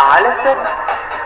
على سنة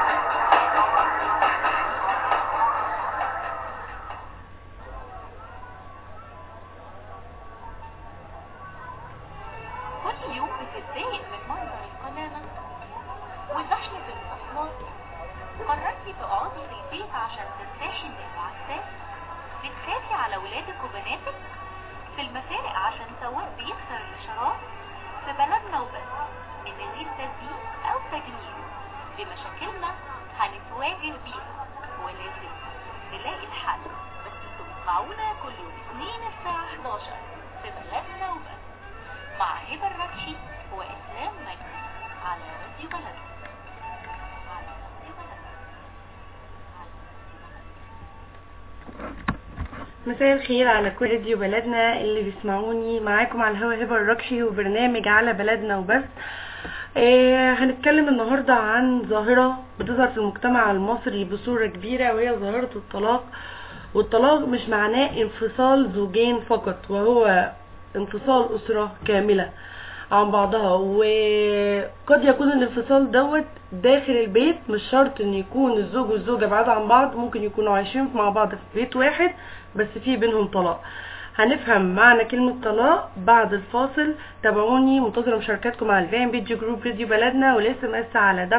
كل يوم بتتضايق من منظر القمامة وزحمة المواصلات قررتي تقعدي في البيت عشان ترتاحي من العساس بتخافي على ولادك وبناتك في المفارق عشان سواق بيكسر الاشارات في بلدنا وبس من غير تزيين او تجميل بمشاكلنا هنتواجه بيها ولازم نلاقي الحل بس تسمعونا كل يوم اثنين الساعة 11 في بلدنا وبس مع هبة الركشي وإسلام مجدي على راديو بلد على راديو بلد على راديو بلد مساء الخير على كل راديو بلدنا اللي بيسمعوني معاكم على الهوا هبه الركشي وبرنامج على بلدنا وبس آه هنتكلم النهارده عن ظاهره بتظهر في المجتمع المصري بصوره كبيره وهي ظاهره الطلاق والطلاق مش معناه انفصال زوجين فقط وهو انفصال اسره كامله عن بعضها وقد يكون الانفصال دوت داخل البيت مش شرط ان يكون الزوج والزوجة بعاد عن بعض ممكن يكونوا عايشين مع بعض في بيت واحد بس في بينهم طلاق هنفهم معنى كلمة طلاق بعد الفاصل تابعوني منتظرة مشاركاتكم على الفان بيجي جروب راديو بلدنا والاس ام اس على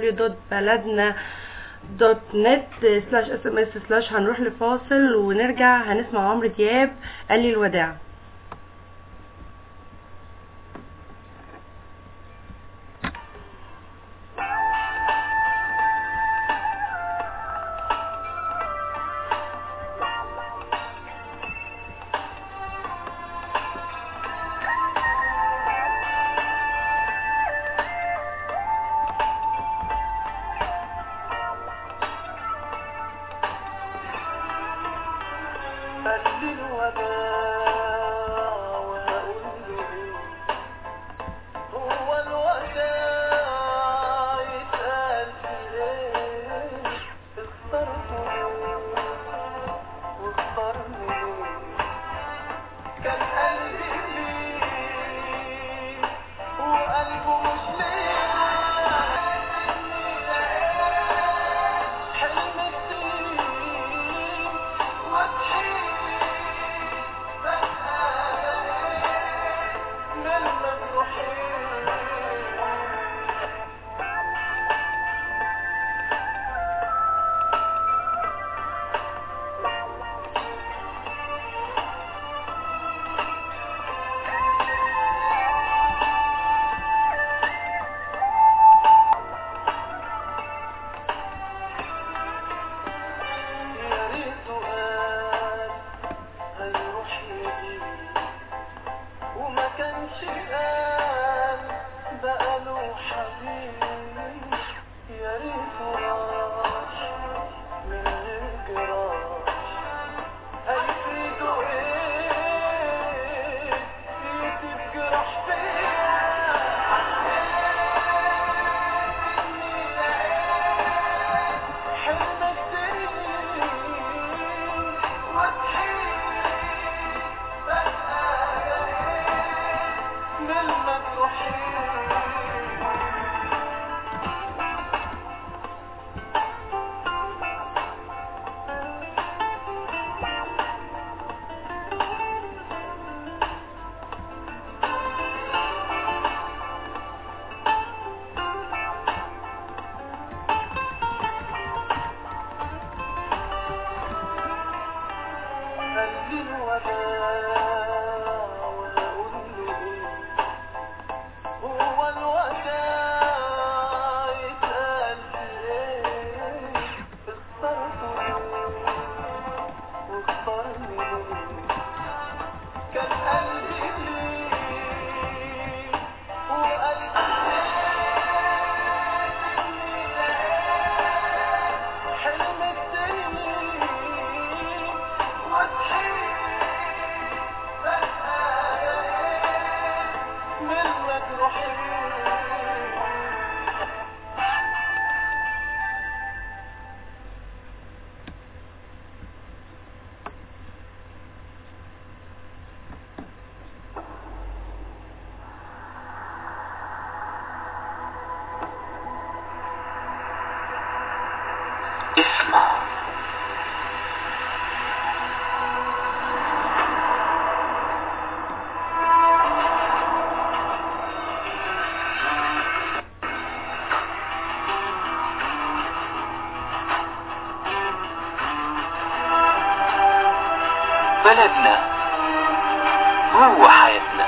www.baladna.net سلاش اس ام اس سلاش هنروح لفاصل ونرجع هنسمع عمرو دياب قال لي الوداع قال الوداع بلدنا هو حياتنا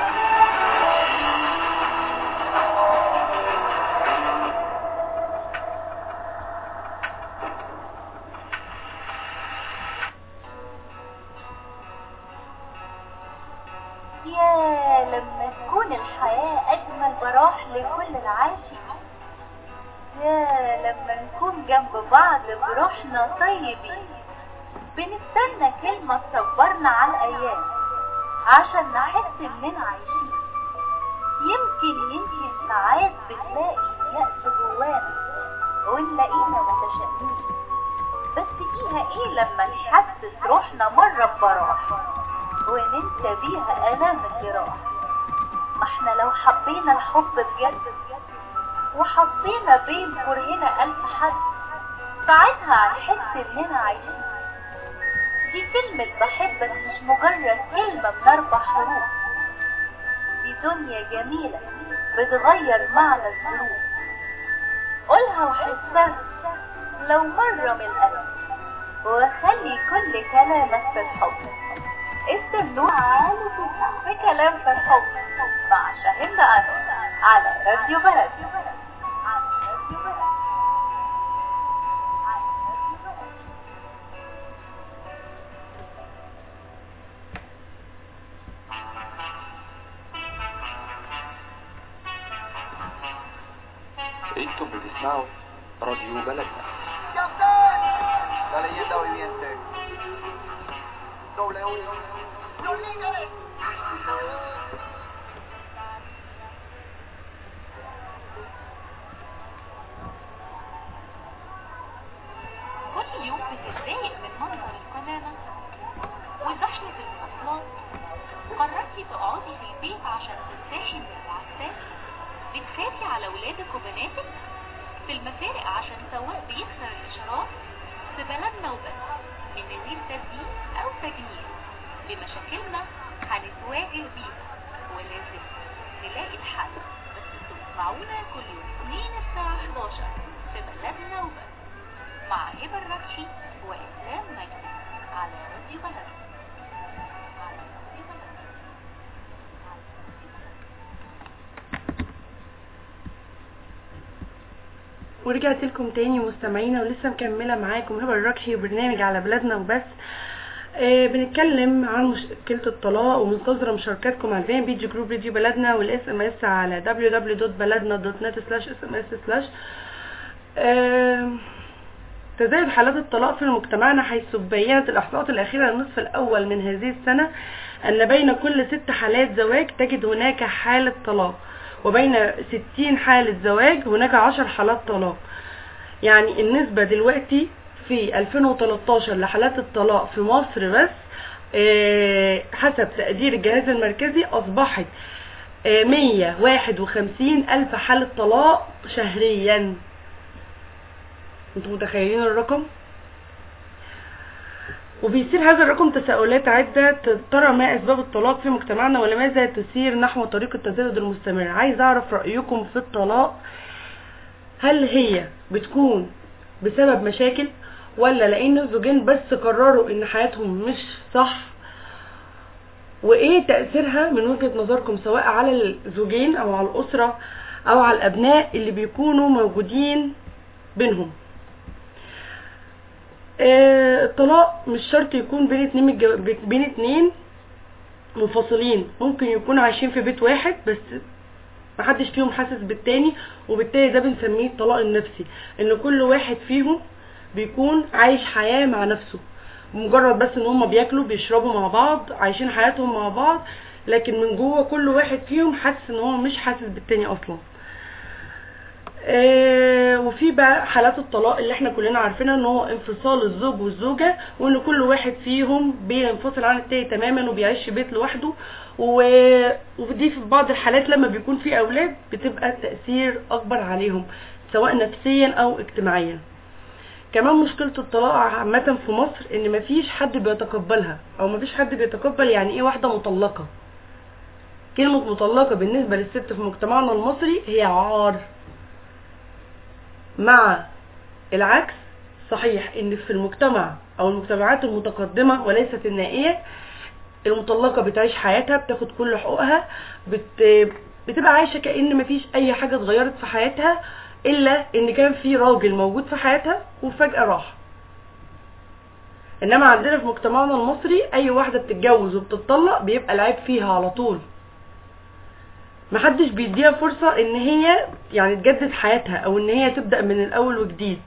يا لما تكون الحياة أجمل براح لكل العاشقين يا لما نكون جنب بعض بروحنا طيبين بنستنى كلمة تصبرنا على الأيام عشان نحس إننا عايشين يمكن يمكن ساعات بتلاقي يأس جوانا ونلاقينا متشائمين بس فيها ايه لما نحسس روحنا مرة ببراح وننسى بيها آلام الجراح ما احنا لو حبينا الحب بجد وحطينا بين كرهنا ألف حد ساعتها هنحس إننا عايشين دي كلمة بحبك مش مجرد كلمة من أربع حروف دي دنيا جميلة بتغير معنى الظروف قولها وحسها لو مرة من القلب وخلي كل كلامك في الحب استنوا عالي في كلام في الحب مع شاهين أنور على راديو بلد على راديو بلد على راديو بلد انتم بتسمعوا راديو بلدنا La leyenda viviente. W. Los líderes. كل يوم بتتضايق من منظر القمامة وزحمة المواصلات قررتي تقعدي في البيت عشان ترتاحي من العساس بتخافي على ولادك وبناتك في المفارق عشان سواق بيكسر الإشارات في بلدنا وبس من غير تدقيق أو تجميل بمشاكلنا هنتواجه بيها ولازم نلاقي الحل بس انتوا تسمعونا كل يوم اثنين الساعة 11 في بلدنا وبس مع هبة الركشي وإسلام مجدي على راديو بلد على راديو بلد على راديو بلد ورجعت لكم تاني مستمعينا ولسه مكمله معاكم هبه الركشي وبرنامج على بلادنا وبس آه بنتكلم عن مشكله الطلاق ومنتظره مشاركاتكم على الفان بيج جروب راديو بلدنا والاس ام اس على www.baladna.net/sms تزايد حالات الطلاق في مجتمعنا حيث بينت الإحصاءات الأخيرة للنصف الأول من هذه السنة أن بين كل ست حالات زواج تجد هناك حالة طلاق وبين 60 حالة زواج هناك 10 حالات طلاق يعني النسبة دلوقتي في 2013 لحالات الطلاق في مصر بس آه، حسب تقدير الجهاز المركزي أصبحت آه، 151 ألف حالة طلاق شهريا انتوا متخيلين الرقم وبيصير هذا الرقم تساؤلات عدة ترى ما أسباب الطلاق في مجتمعنا ولماذا تسير نحو طريق التزايد المستمر عايز أعرف رأيكم في الطلاق هل هي بتكون بسبب مشاكل ولا لأن الزوجين بس قرروا إن حياتهم مش صح وإيه تأثيرها من وجهة نظركم سواء على الزوجين أو على الأسرة أو على الأبناء اللي بيكونوا موجودين بينهم آه، الطلاق مش شرط يكون بين اتنين متجو... بين اتنين منفصلين ممكن يكونوا عايشين في بيت واحد بس محدش فيهم حاسس بالتاني وبالتالي ده بنسميه الطلاق النفسي ان كل واحد فيهم بيكون عايش حياة مع نفسه مجرد بس ان هما بياكلوا بيشربوا مع بعض عايشين حياتهم مع بعض لكن من جوه كل واحد فيهم حاسس ان هو مش حاسس بالتاني اصلا آه، وفي بقى حالات الطلاق اللي احنا كلنا عارفينها ان هو انفصال الزوج والزوجة وان كل واحد فيهم بينفصل عن التاني تماما وبيعيش في بيت لوحده و- ودي في بعض الحالات لما بيكون في اولاد بتبقى التأثير اكبر عليهم سواء نفسيا او اجتماعيا كمان مشكلة الطلاق عامة في مصر ان مفيش حد بيتقبلها او مفيش حد بيتقبل يعني ايه واحدة مطلقة كلمة مطلقة بالنسبة للست في مجتمعنا المصري هي عار مع العكس صحيح ان في المجتمع او المجتمعات المتقدمة وليست النائية المطلقة بتعيش حياتها بتاخد كل حقوقها بت... بتبقى عايشة كأن مفيش أي حاجة اتغيرت في حياتها إلا إن كان في راجل موجود في حياتها وفجأة راح إنما عندنا في مجتمعنا المصري أي واحدة بتتجوز وبتطلق بيبقى العيب فيها على طول محدش بيديها فرصة إن هي يعني تجدد حياتها أو إن هي تبدأ من الأول وجديد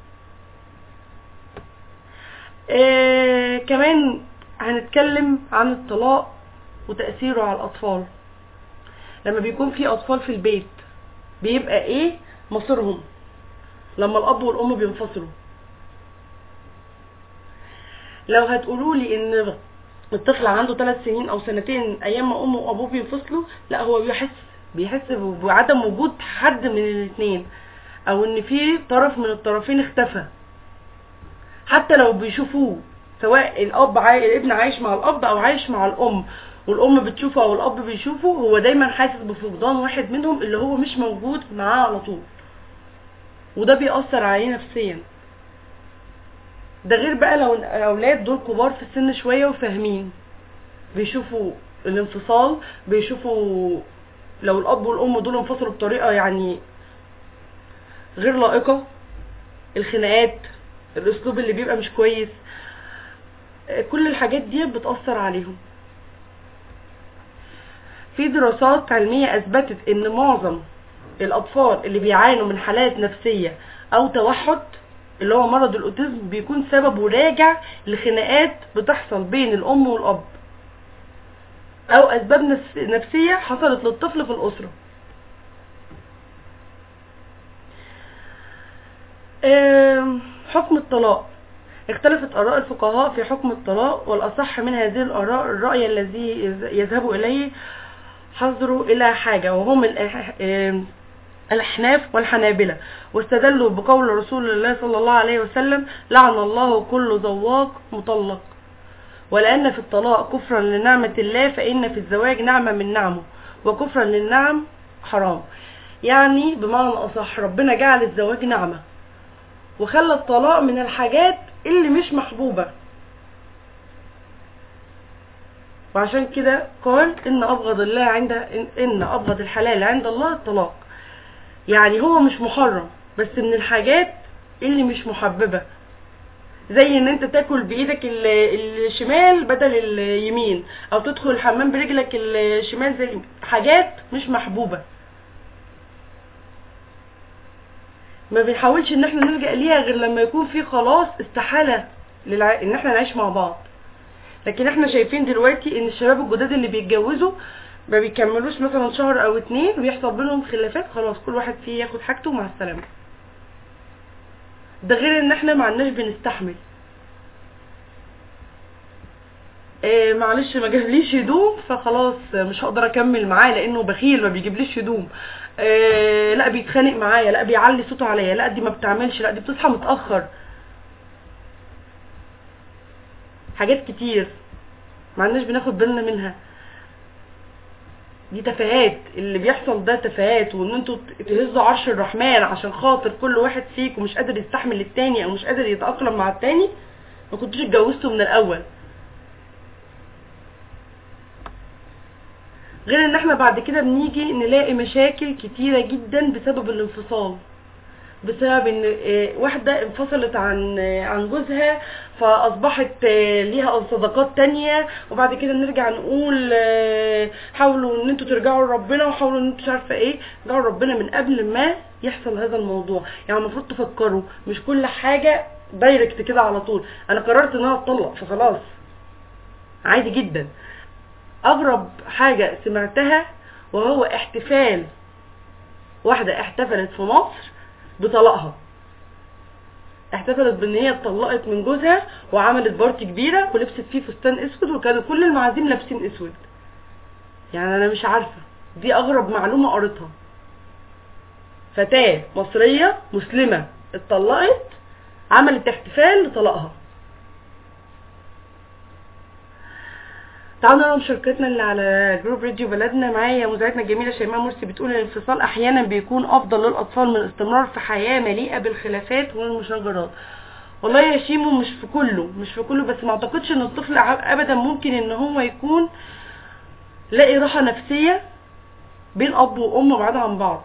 آه كمان هنتكلم عن الطلاق وتأثيره على الأطفال لما بيكون في أطفال في البيت بيبقى إيه مصيرهم لما الأب والأم بينفصلوا لو هتقولوا لي إن الطفل عنده ثلاث سنين أو سنتين أيام ما أمه وأبوه بينفصلوا لا هو بيحس بيحس بعدم وجود حد من الاثنين أو إن في طرف من الطرفين اختفى حتى لو بيشوفوه سواء الاب عاي... الابن عايش مع الاب او عايش مع الام والام بتشوفه او الاب بيشوفه هو دايما حاسس بفقدان واحد منهم اللي هو مش موجود معاه على طول وده بيأثر عليه نفسيا ده غير بقى لو الاولاد دول كبار في السن شويه وفاهمين بيشوفوا الانفصال بيشوفوا لو الاب والام دول انفصلوا بطريقه يعني غير لائقه الخناقات الاسلوب اللي بيبقى مش كويس كل الحاجات دي بتأثر عليهم في دراسات علمية اثبتت ان معظم الاطفال اللي بيعانوا من حالات نفسية او توحد اللي هو مرض الاوتيزم بيكون سببه راجع لخناقات بتحصل بين الام والاب او اسباب نفسية حصلت للطفل في الاسرة حكم الطلاق اختلفت آراء الفقهاء في حكم الطلاق والأصح من هذه الآراء الرأي الذي يذهب إليه حظروا إلى حاجة وهم الأحناف والحنابلة واستدلوا بقول رسول الله صلى الله عليه وسلم لعن الله كل زواق مطلق ولأن في الطلاق كفرا لنعمة الله فإن في الزواج نعمة من نعمه وكفرا للنعم حرام يعني بمعنى أصح ربنا جعل الزواج نعمة وخلى الطلاق من الحاجات اللي مش محبوبة وعشان كده قال ان ابغض الله عند ان ابغض الحلال عند الله الطلاق يعني هو مش محرم بس من الحاجات اللي مش محببة زي ان انت تاكل بايدك الشمال بدل اليمين او تدخل الحمام برجلك الشمال زي حاجات مش محبوبة ما بنحاولش ان احنا نلجأ ليها غير لما يكون في خلاص استحالة للع... ان احنا نعيش مع بعض لكن احنا شايفين دلوقتي ان الشباب الجداد اللي بيتجوزوا ما بيكملوش مثلا شهر او اتنين ويحصل بينهم خلافات خلاص كل واحد فيه ياخد حاجته مع السلامة ده غير ان احنا ما عندناش بنستحمل إيه معلش ما جابليش هدوم فخلاص مش هقدر اكمل معاه لانه بخيل ما بيجيبليش هدوم إيه لا بيتخانق معايا لا بيعلي صوته عليا لا دي ما بتعملش لا دي بتصحى متاخر حاجات كتير ما عندناش بناخد بالنا منها دي تفاهات اللي بيحصل ده تفاهات وان انتوا تهزوا عرش الرحمن عشان خاطر كل واحد فيكم مش قادر يستحمل التاني او مش قادر يتاقلم مع التاني ما كنتوش اتجوزتوا من الاول غير ان احنا بعد كده بنيجي نلاقي مشاكل كتيرة جدا بسبب الانفصال بسبب ان واحدة انفصلت عن عن جوزها فاصبحت ليها صداقات تانية وبعد كده نرجع نقول حاولوا ان انتوا ترجعوا لربنا وحاولوا ان انتوا مش عارفه ايه رجعوا لربنا من قبل ما يحصل هذا الموضوع يعني المفروض تفكروا مش كل حاجة دايركت كده على طول انا قررت ان انا اتطلق فخلاص عادي جدا اغرب حاجة سمعتها وهو احتفال واحدة احتفلت في مصر بطلاقها احتفلت بان هي اتطلقت من جوزها وعملت بارتي كبيرة ولبست فيه فستان اسود وكانوا كل المعازيم لابسين اسود يعني انا مش عارفة دي اغرب معلومة قريتها فتاة مصرية مسلمة اتطلقت عملت احتفال لطلاقها تعالوا نرى مشاركتنا اللي على جروب راديو بلدنا معايا مذيعتنا الجميله شيماء مرسي بتقول الانفصال احيانا بيكون افضل للاطفال من الاستمرار في حياه مليئه بالخلافات والمشاجرات والله يا شيمو مش في كله مش في كله بس ما اعتقدش ان الطفل ع- ابدا ممكن ان هو يكون لاقي راحة نفسية بين اب وام بعاد عن بعض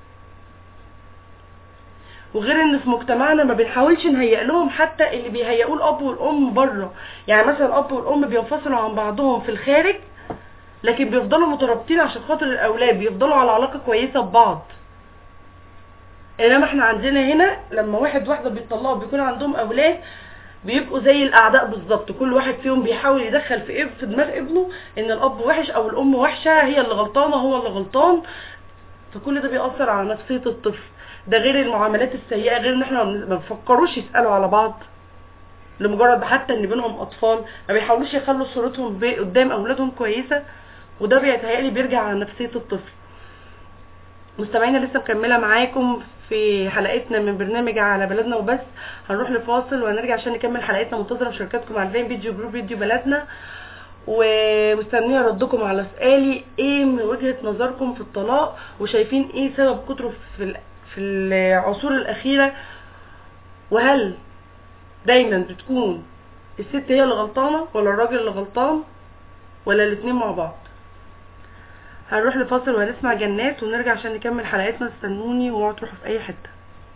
وغير ان في مجتمعنا ما بنحاولش نهيئ لهم حتى اللي بيهيئوه الاب والام بره يعني مثلا الاب والام بينفصلوا عن بعضهم في الخارج لكن بيفضلوا مترابطين عشان خاطر الاولاد بيفضلوا على علاقه كويسه ببعض انما احنا عندنا هنا لما واحد واحده بيطلقوا بيكون عندهم اولاد بيبقوا زي الاعداء بالظبط كل واحد فيهم بيحاول يدخل في إب- في دماغ ابنه ان الاب وحش او الام وحشه هي اللي غلطانه هو اللي غلطان فكل ده بيأثر على نفسيه الطفل ده غير المعاملات السيئه غير ان احنا ما بنفكروش يسالوا على بعض لمجرد حتى ان بينهم اطفال ما بيحاولوش يخلوا صورتهم بي- قدام اولادهم كويسه وده بيتهيألي بيرجع على نفسيه الطفل مستمعينا لسه مكمله معاكم في حلقتنا من برنامج على بلدنا وبس هنروح لفاصل وهنرجع عشان نكمل حلقتنا منتظره مشاركاتكم على الفين فيديو جروب فيديو بلدنا ومستنيه ردكم على سؤالي ايه من وجهه نظركم في الطلاق وشايفين ايه سبب كتره في ال- في العصور الاخيره وهل دايما بتكون الست هي اللي غلطانه ولا الراجل اللي غلطان ولا الاتنين مع بعض هنروح لفاصل وهنسمع جنات ونرجع عشان نكمل حلقتنا استنوني واوعوا تروحوا في اي حته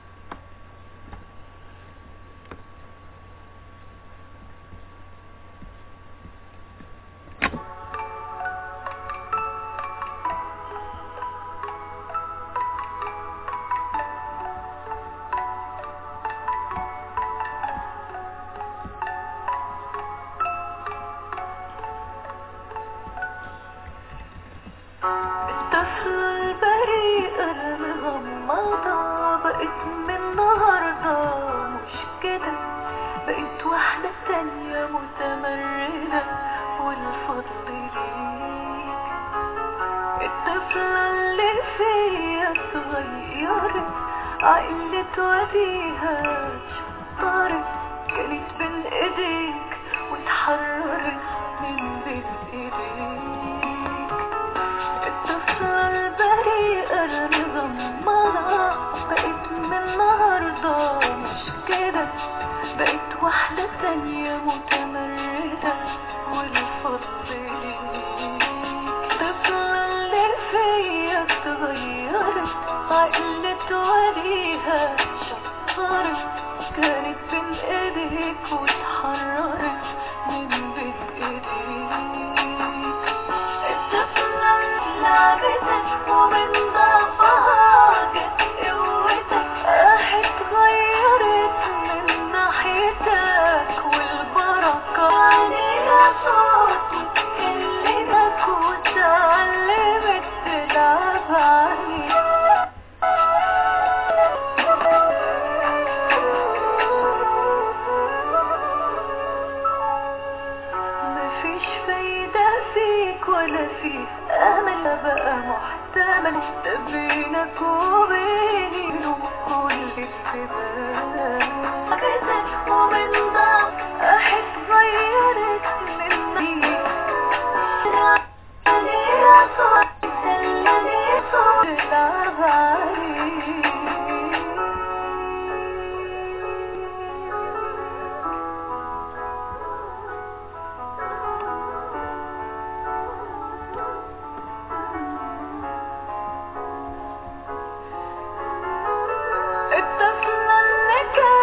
الطفل البريء المغمضة بقيت من النهاردة مش كده بقيت واحدة تانية متمردة والفضل ليك الطفلة اللي فيا اتغيرت عقلت وديها شطرت كانت بين ايديك واتحررت من بين ايديك الطفلة البريئة المغمضة بقيت من النهاردة مش كده بقيت واحدة تانية متمردة والفضل ليك الطفلة اللي فيا اتغيرت عقلت وليها شطرت كانت بين ايديك واتحررت من بين ايديك الطفلة اللي لعبتك ومن ضعفها جت قوتك راحت غيرت من ناحيتك والبركة عليها صوتك كلمك وتعلمت تلعب عليك مفيش فايدة فيك ولا في أمل بقى محتمل ده بينك وبيني كل اتباع كتت ومن ضعف راحت غيرت مني عليها صوت سلمي صوت تلعب عليك الطفلة اللي كانت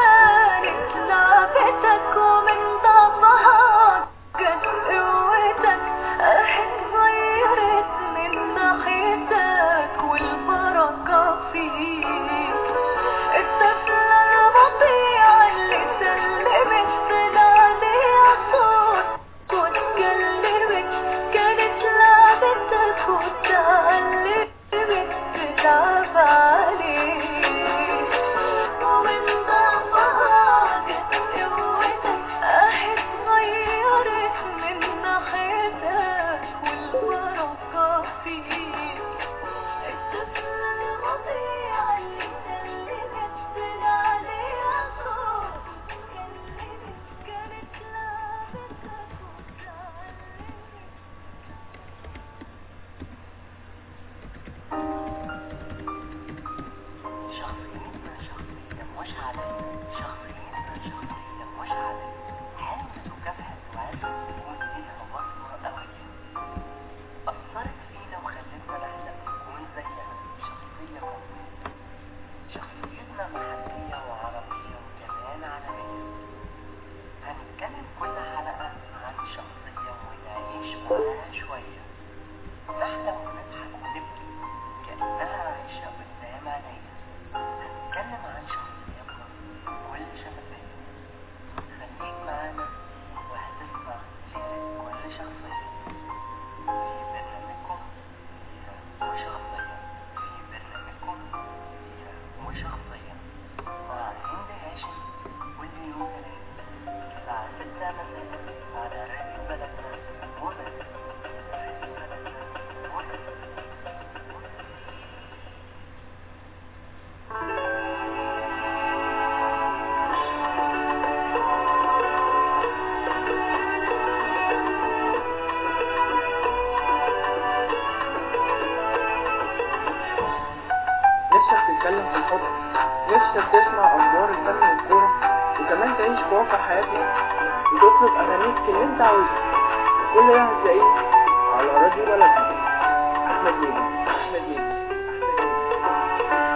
تتكلم في الحب نفسك تسمع اخبار الفن والكورة وكمان تعيش في واقع حياتنا وتطلب اغانيك اللي انت عاوزها كل ده هتلاقيه على راديو بلدنا احمد نيجي احمد نيجي احمد نيجي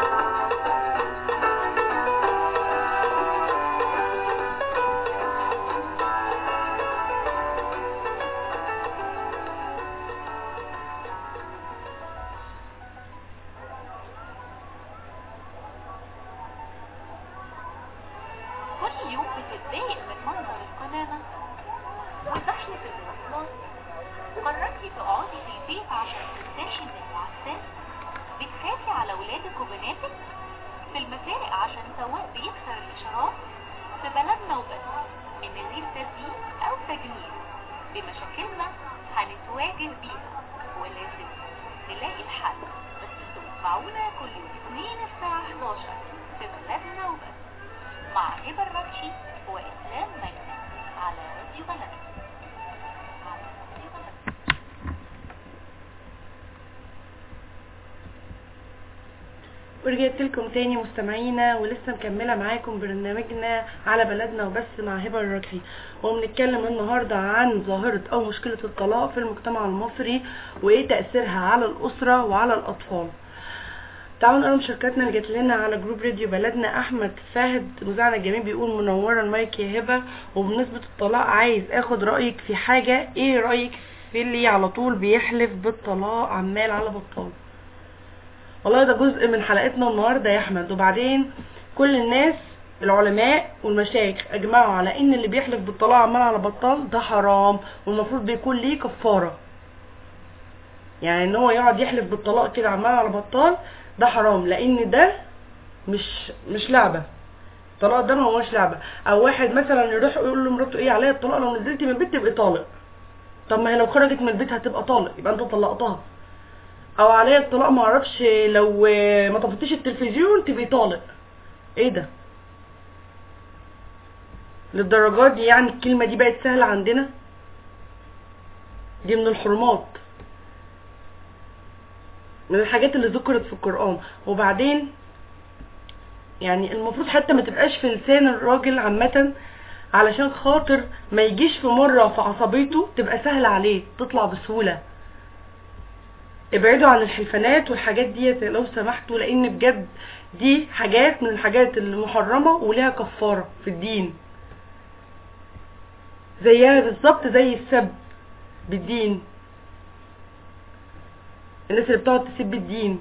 كل يوم بتتضايق من منظر القمامة وزحمة المواصلات قررتي تقعدي في البيت عشان ترتاحي من الوعثات بتخافي على ولادك وبناتك في المفارق عشان سواق بيكسر الإشارات في بلدنا وبس من غير تزيين أو تجميل بمشاكلنا هنتواجه بيها ولازم نلاقي الحل بس انتوا تسمعونا كل يوم اثنين الساعة 11 في بلدنا وبس مع هبة الركشي وإسلام مجدي على راديو بلدنا على راديو بلدنا ورجعت لكم تاني مستمعينا ولسه مكملة معاكم برنامجنا على بلدنا وبس مع هبة الركحي وبنتكلم النهاردة عن ظاهرة أو مشكلة الطلاق في المجتمع المصري وإيه تأثيرها على الأسرة وعلى الأطفال تعالوا نقرا مشاركاتنا اللي جات لنا على جروب راديو بلدنا احمد فهد مذيعنا الجميل بيقول منوره المايك يا هبه وبمناسبه الطلاق عايز اخد رايك في حاجه ايه رايك في اللي على طول بيحلف بالطلاق عمال على بطال والله ده جزء من حلقتنا النهارده يا احمد وبعدين كل الناس العلماء والمشايخ اجمعوا على ان اللي بيحلف بالطلاق عمال على بطال ده حرام والمفروض بيكون ليه كفاره يعني ان هو يقعد يحلف بالطلاق كده عمال على بطال ده حرام لان ده مش مش لعبه الطلاق ده ما هوش لعبه او واحد مثلا يروح يقول لمراته ايه عليا الطلاق لو نزلتي من البيت تبقي طالق طب ما هي لو خرجت من البيت هتبقى طالق يبقى انت طلقتها او عليا الطلاق ما اعرفش لو ما طفتيش التلفزيون تبقي طالق ايه ده للدرجات دي يعني الكلمه دي بقت سهله عندنا دي من الحرمات من الحاجات اللي ذكرت في القرآن وبعدين يعني المفروض حتى ما تبقاش في لسان الراجل عامة علشان خاطر ما يجيش في مرة في عصبيته تبقى سهلة عليه تطلع بسهولة ابعدوا عن الحلفانات والحاجات دي لو سمحتوا لان بجد دي حاجات من الحاجات المحرمة وليها كفارة في الدين زيها بالظبط زي السب بالدين الناس اللي بتقعد تسب الدين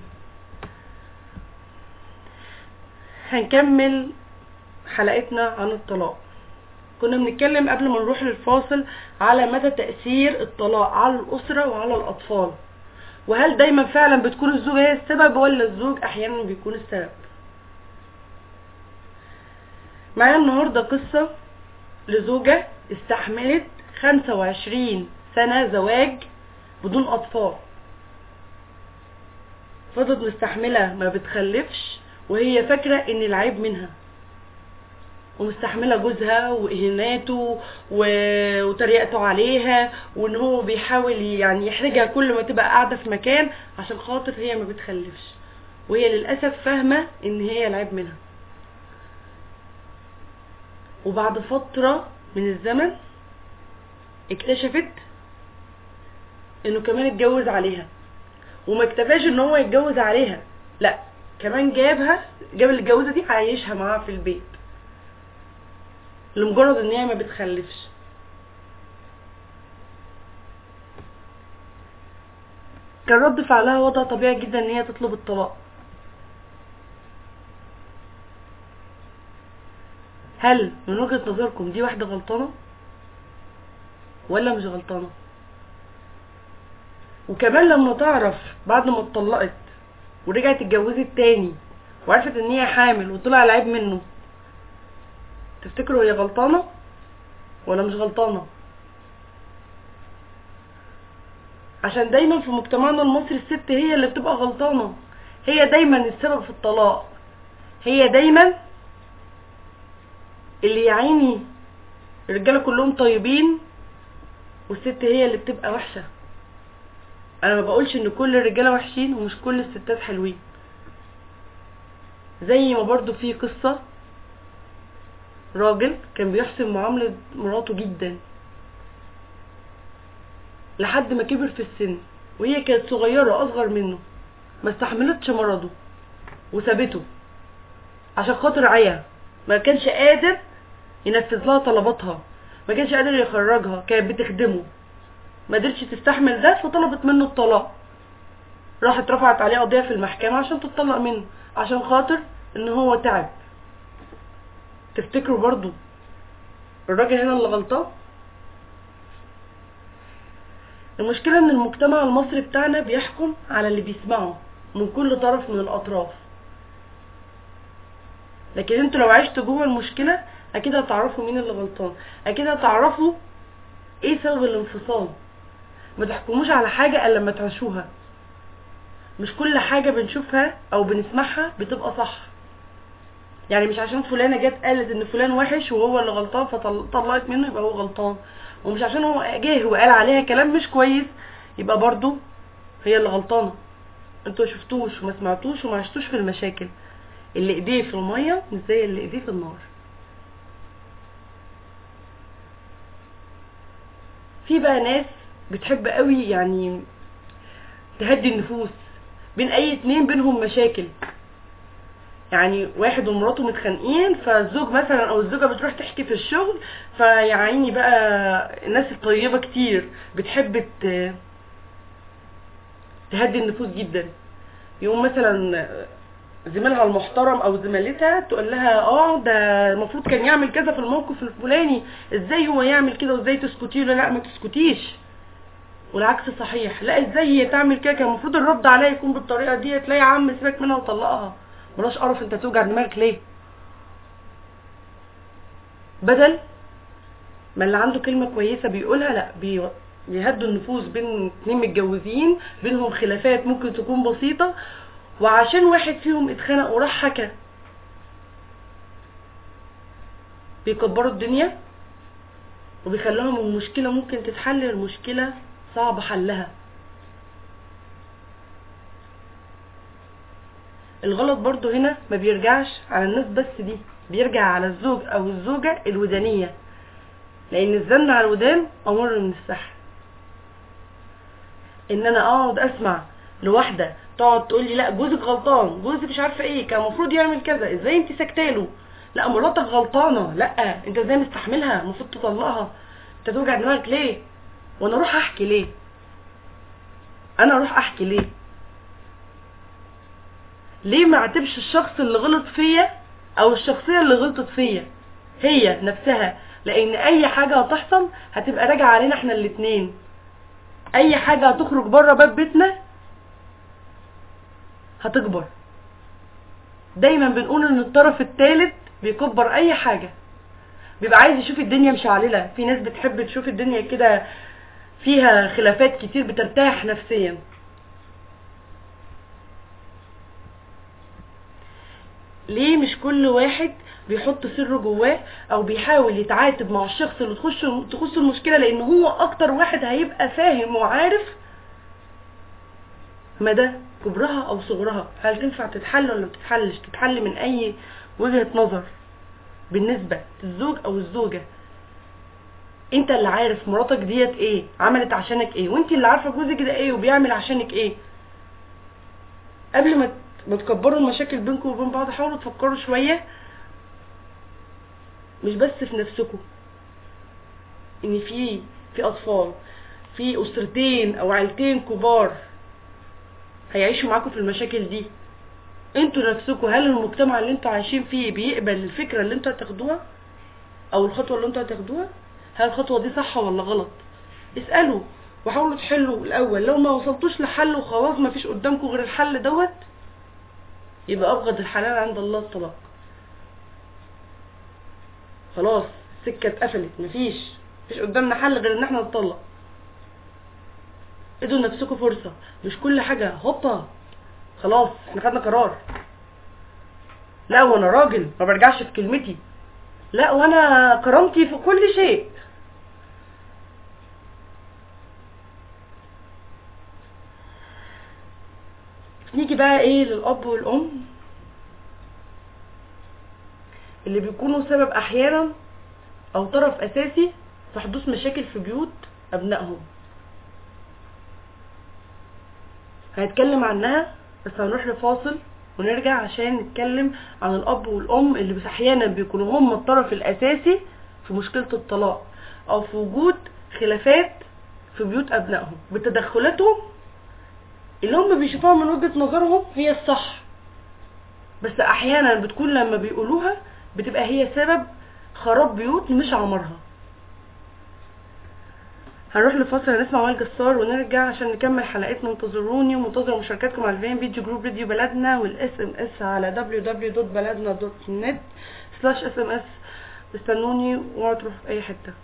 هنكمل حلقتنا عن الطلاق كنا بنتكلم قبل ما نروح للفاصل على مدى تأثير الطلاق على الأسرة وعلى الأطفال وهل دايما فعلا بتكون الزوجة هي السبب ولا الزوج أحيانا بيكون السبب معايا النهاردة قصة لزوجة استحملت 25 سنة زواج بدون أطفال فضلت مستحملة ما بتخلفش وهي فاكرة ان العيب منها ومستحملة جوزها واهاناته و- وتريقته عليها وان هو بيحاول يعني يحرجها كل ما تبقى قاعدة في مكان عشان خاطر هي ما بتخلفش وهي للأسف فاهمة ان هي العيب منها وبعد فترة من الزمن اكتشفت انه كمان اتجوز عليها وما اكتفاش ان هو يتجوز عليها لا كمان جابها جاب الجوازه دي عايشها معاها في البيت لمجرد ان هي ما بتخلفش كان رد فعلها وضع طبيعي جدا ان هي تطلب الطلاق هل من وجهة نظركم دي واحدة غلطانة ولا مش غلطانة وكمان لما تعرف بعد ما اتطلقت ورجعت اتجوزت تاني وعرفت ان هي حامل وطلع العيب منه تفتكروا هي غلطانة ولا مش غلطانة عشان دايما في مجتمعنا المصري الست هي اللي بتبقى غلطانة هي دايما السبب في الطلاق هي دايما اللي يعيني الرجاله كلهم طيبين والست هي اللي بتبقى وحشه انا ما بقولش ان كل الرجاله وحشين ومش كل الستات حلوين زي ما برضو في قصة راجل كان بيحسن معاملة مراته جدا لحد ما كبر في السن وهي كانت صغيرة أصغر منه ما استحملتش مرضه وسابته عشان خاطر عيا ما كانش قادر ينفذ لها طلباتها ما كانش قادر يخرجها كانت بتخدمه ما قدرتش تستحمل ده فطلبت منه الطلاق راحت رفعت عليه قضية في المحكمة عشان تتطلق منه عشان خاطر ان هو تعب تفتكروا برضو الراجل هنا اللي غلطان المشكلة ان المجتمع المصري بتاعنا بيحكم على اللي بيسمعه من كل طرف من الاطراف لكن انتوا لو عشتوا جوه المشكلة اكيد هتعرفوا مين اللي غلطان اكيد هتعرفوا ايه سبب الانفصال ما تحكموش على حاجة الا لما تعيشوها مش كل حاجة بنشوفها او بنسمعها بتبقى صح يعني مش عشان فلانة جت قالت ان فلان وحش وهو اللي غلطان فطلعت منه يبقى هو غلطان ومش عشان هو جه وقال عليها كلام مش كويس يبقى برضو هي اللي غلطانة انتوا شفتوش وما سمعتوش وما عشتوش في المشاكل اللي ايديه في المية مش زي اللي ايديه في النار في بقى ناس بتحب قوي يعني تهدي النفوس بين اي اتنين بينهم مشاكل يعني واحد ومراته متخانقين فالزوج مثلا او الزوجه بتروح تحكي في الشغل فيعيني بقى الناس الطيبه كتير بتحب ت- تهدي النفوس جدا يقوم مثلا زميلها المحترم او زميلتها تقول لها اه ده المفروض كان يعمل كذا في الموقف الفلاني ازاي هو يعمل كده وازاي تسكتي له لا ما تسكتيش والعكس صحيح لا ازاي هي تعمل كده كان المفروض الرد عليها يكون بالطريقه دي تلاقي يا عم سيبك منها وطلقها بلاش قرف انت توجع دماغك ليه بدل ما اللي عنده كلمه كويسه بيقولها لا بي... بيهدوا النفوس بين اتنين متجوزين بينهم خلافات ممكن تكون بسيطه وعشان واحد فيهم اتخانق وراح حكى بيكبروا الدنيا وبيخلوهم المشكلة ممكن تتحل المشكلة صعب حلها الغلط برضو هنا ما بيرجعش على الناس بس دي بيرجع على الزوج او الزوجة الودانية لان الزن على الودان امر من السحر ان انا اقعد اسمع لواحدة تقعد تقول لي لا جوزك غلطان جوزك مش عارفه ايه كان المفروض يعمل كذا ازاي انت ساكتاله لا مراتك غلطانه لا انت ازاي مستحملها المفروض تطلقها انت توجع دماغك ليه وانا اروح احكي ليه انا اروح احكي ليه ليه ما اعتبش الشخص اللي غلط فيا او الشخصيه اللي غلطت فيا هي نفسها لان اي حاجه هتحصل هتبقى راجعه علينا احنا الاتنين اي حاجه هتخرج بره باب بيتنا هتكبر دايما بنقول ان الطرف الثالث بيكبر اي حاجة بيبقى عايز يشوف الدنيا مشعللة في ناس بتحب تشوف الدنيا كده فيها خلافات كتير بترتاح نفسيا ليه مش كل واحد بيحط سره جواه او بيحاول يتعاتب مع الشخص اللي تخش تخص المشكله لان هو اكتر واحد هيبقى فاهم وعارف مدى كبرها او صغرها هل تنفع تتحل ولا ما تتحلش تتحل من اي وجهة نظر بالنسبة للزوج او الزوجة انت اللي عارف مراتك ديت ايه عملت عشانك ايه وانت اللي عارفة جوزك ده ايه وبيعمل عشانك ايه قبل ما ما تكبروا المشاكل بينكم وبين بعض حاولوا تفكروا شوية مش بس في نفسكم ان في في اطفال في اسرتين او عيلتين كبار هيعيشوا معاكم في المشاكل دي انتوا نفسكم هل المجتمع اللي انتوا عايشين فيه بيقبل الفكرة اللي انتوا هتاخدوها او الخطوة اللي انتوا هتاخدوها هل الخطوة دي صح ولا غلط اسألوا وحاولوا تحلوا الاول لو ما وصلتوش لحل وخلاص ما فيش قدامكم غير الحل دوت يبقى ابغض الحلال عند الله الطلاق خلاص السكة اتقفلت مفيش مفيش قدامنا حل غير ان احنا نطلق ادوا لنفسكم فرصة مش كل حاجة هوبا خلاص احنا خدنا قرار لا وانا راجل ما برجعش في كلمتي لا وانا كرامتي في كل شيء نيجي بقى ايه للاب والام اللي بيكونوا سبب احيانا او طرف اساسي في حدوث مشاكل في بيوت ابنائهم هنتكلم عنها بس هنروح لفاصل ونرجع عشان نتكلم عن الاب والام اللي بس احيانا بيكونوا هم الطرف الاساسي في مشكلة الطلاق او في وجود خلافات في بيوت ابنائهم بتدخلاتهم اللي هم بيشوفوها من وجهة نظرهم هي الصح بس احيانا بتكون لما بيقولوها بتبقى هي سبب خراب بيوت مش عمرها هنروح لفاصل هنسمع وائل جسار ونرجع عشان نكمل حلقتنا انتظروني ومنتظر مشاركاتكم على الفين فيديو جروب راديو بلدنا والاس ام اس على www.baladna.net سلاش اس ام اس استنوني واوعوا تروحوا في اي حته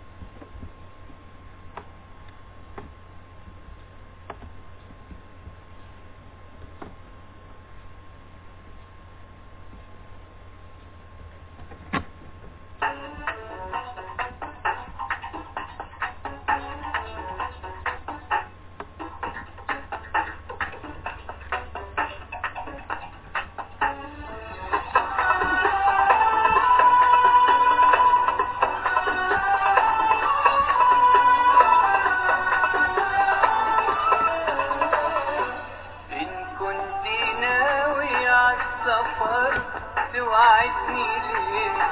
إن كنت ناوي عالسفر توعدني ليه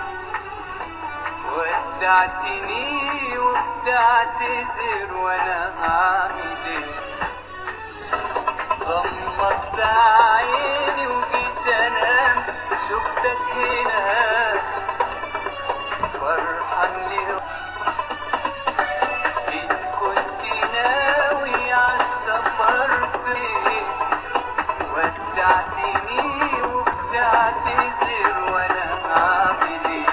ودعتني وبتعتذر وانا هعمل ايه غمضت عيني وجيت انام شفتك هنا فرحان ليه إن كنت ناوي عالسفر فيه ودعتني وبتعتذر وانا هعمل ايه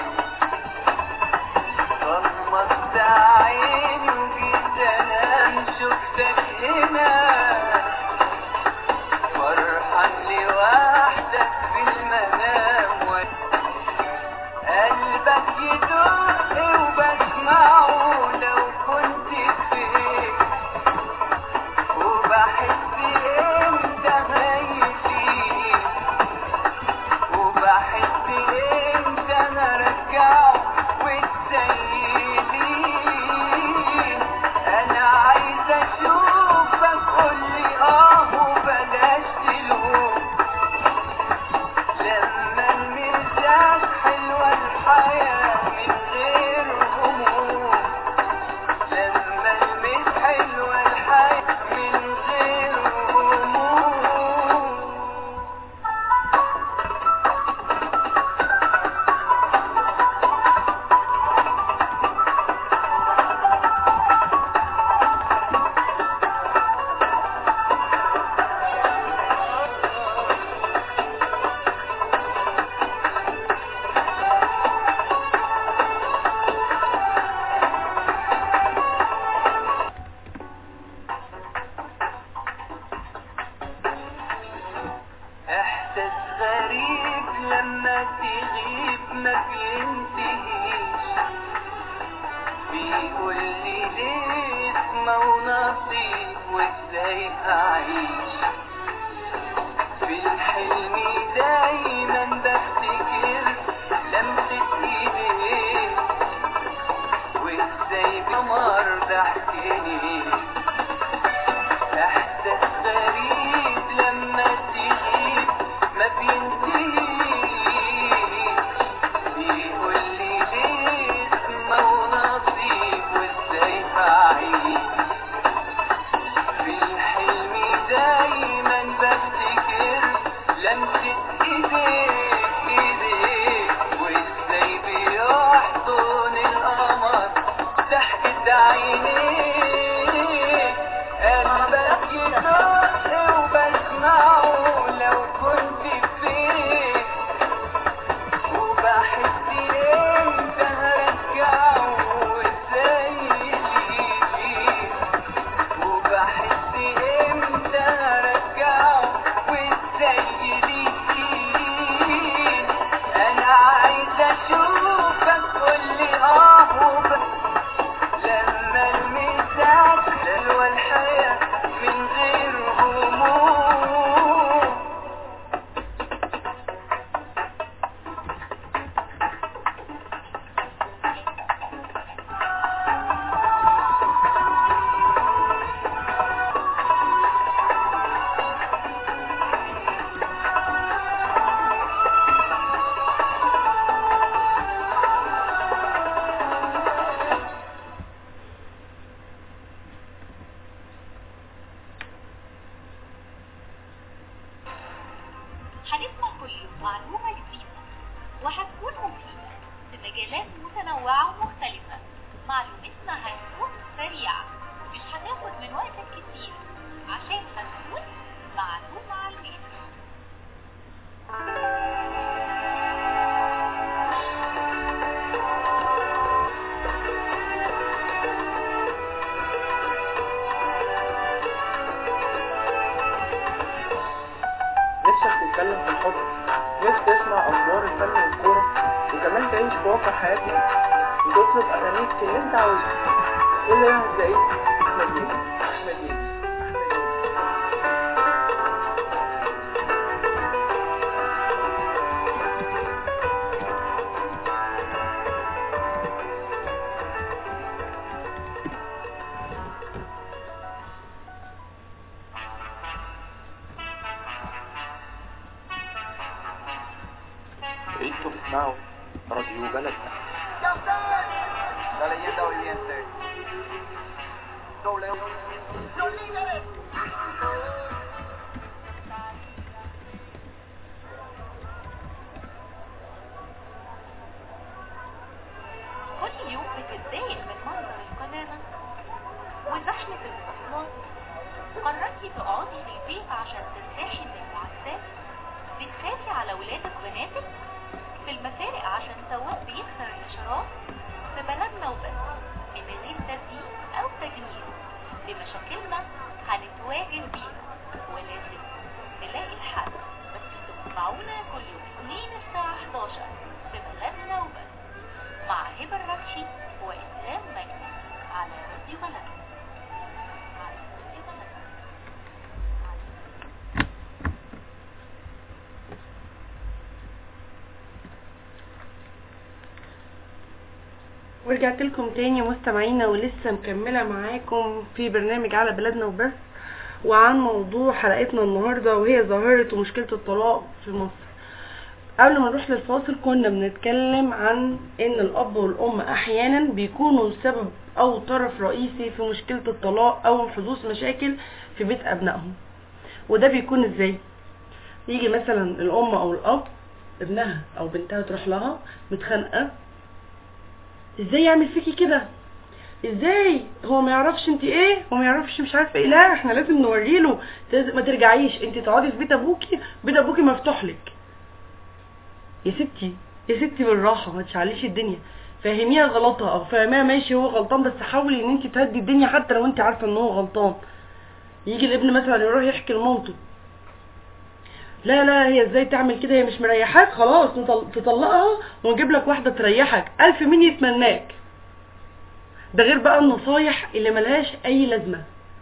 غمضت عيني وجيت انام شفتك هنا فرحان لوحدك في المنام و- قلبك يدق وبسمعه لو كنت فين وبحس انت هيجي وبحس انت هرجعه وتسيلي انا عايز اشوفك قولي اه وبلاش تلوم لما المزاج حلوة الحياة من غير هموم لما المس حلوة الحياة من غير هموم احساس غريب لما تغيب ما بينتهيش بيقول لي ليه اسمه ونصيب وازاي اعيش في الحلم دايما بفتكر لمسة ايديك وازاي بمر ضحكني احساس غريب لما تغيب ما بينتهيش بيقول لي ليه اسمه ونصيب وازاي بعيش في الحلم دايما بفتكر لمسة ايديك ايديك وازاي بيحضن القمر ضحكة عينيك قلبك يدق وبسمعه لو كنت فين وبحس انت هرجعه وازاي يجي وبحس امتى هرجعه وازاي يجي انا عايز اشوفك قولي اه وبس لما المساك حلوة الحياة من غير هموم مجالات متنوعة ومختلفة معلومتنا هتكون سريعة مش هتاخد من وقتك كتير عشان هتكون معلومة على المتر نفسك تتكلم في الحب نفسك تسمع اخبار الفن والكوره وكمان تعيش في واقع حياتنا وتطلب اغانيك اللي انت عاوزها كل ده هتلاقيه في احمد دينا احمد دينا احمد دينا انتوا بتسمعوا راديو بلدنا La leyenda viviente. W. Los líderes. كل يوم بتتضايق من منظر القناة وزحمة المواصلات قررتي تقعدي في البيت عشان ترتاحي من الوعكات بتخافي على ولادك وبناتك في المسارق عشان سواق بيكسر الاشارات في بلدنا وبس من غير تزيين او تجميل بمشاكلنا هنتواجه بيها ولازم نلاقي الحل بس تسمعونا كل يوم اثنين الساعة 11 في بلدنا وبس مع هبة الركشي وإسلام مجدي على راديو بلدنا على راديو بلدنا ورجعت لكم تاني مستمعينا ولسه مكملة معاكم في برنامج على بلدنا وبس وعن موضوع حلقتنا النهاردة وهي ظاهرة ومشكلة الطلاق في مصر قبل ما نروح للفاصل كنا بنتكلم عن ان الاب والام احيانا بيكونوا سبب او طرف رئيسي في مشكلة الطلاق او حدوث مشاكل في بيت ابنائهم وده بيكون ازاي يجي مثلا الام او الاب ابنها او بنتها تروح لها متخانقه ازاي يعمل فيكي كده ازاي هو ما يعرفش انت ايه هو ما يعرفش مش عارفه ايه لا احنا لازم نوريله لازم- ما ترجعيش انت تقعدي في بيت ابوكي بيت ابوكي مفتوح لك يا ستي يا ستي بالراحه ما تشعليش الدنيا فهميها غلطها او فهميها ماشي هو غلطان بس حاولي ان انت تهدي الدنيا حتى لو انت عارفه ان هو غلطان يجي الابن مثلا يروح يحكي لمامته لا لا هي ازاي تعمل كده هي مش مريحاك خلاص نطل- تطلقها ونجيب لك واحده تريحك الف مين يتمناك ده غير بقى النصايح اللي ملهاش اي لازمه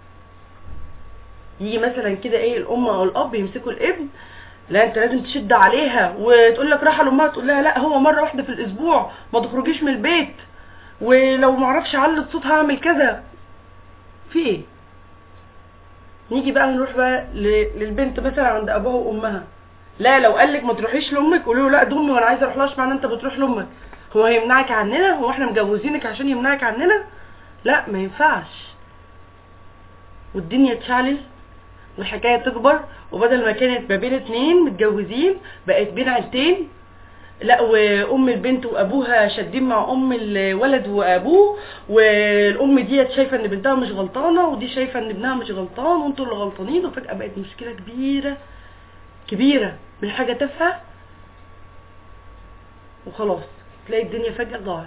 يجي مثلا كده ايه الام او الاب يمسكوا الابن لا انت لازم تشد عليها وتقول لك راحه لامها تقول لها لا هو مره واحده في الاسبوع ما تخرجيش من البيت ولو معرفش علت صوتها هعمل كذا في ايه نيجي بقى نروح بقى ل- للبنت مثلا عند ابوها وامها لا لو قال لك ما تروحيش لامك قولي له لا دي امي وانا عايزه اروح لها اشمعنى انت بتروح لامك هو هيمنعك عننا هو احنا مجوزينك عشان يمنعك عننا لا ما ينفعش والدنيا تشعلل والحكايه تكبر وبدل ما كانت ما بين اتنين متجوزين بقت بين عيلتين لا وام البنت وابوها شادين مع ام الولد وابوه والام ديت شايفه ان بنتها مش غلطانه ودي شايفه ان ابنها مش غلطان وانتوا اللي غلطانين وفجاه بقت مشكله كبيره كبيره من حاجه تافهه وخلاص تلاقي الدنيا فجاه ضاعت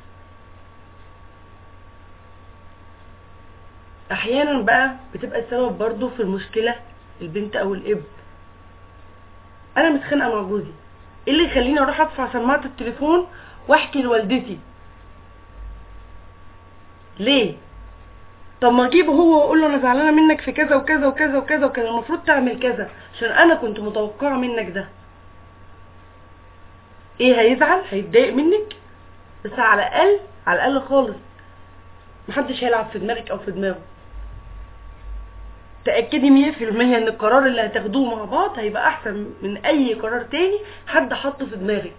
احيانا بقى بتبقى السبب برضو في المشكله البنت او الاب انا متخانقه مع جوزي ايه اللي يخليني اروح ادفع سماعه التليفون واحكي لوالدتي ليه طب ما اجيبه هو واقول له انا زعلانه منك في كذا وكذا وكذا وكذا وكان المفروض تعمل كذا عشان انا كنت متوقعه منك ده ايه هيزعل هيتضايق منك بس على الاقل على الاقل خالص محدش هيلعب في دماغك او في دماغه تأكدي مية في المية ان القرار اللي هتاخدوه مع بعض هيبقى احسن من اي قرار تاني حد حطه في دماغك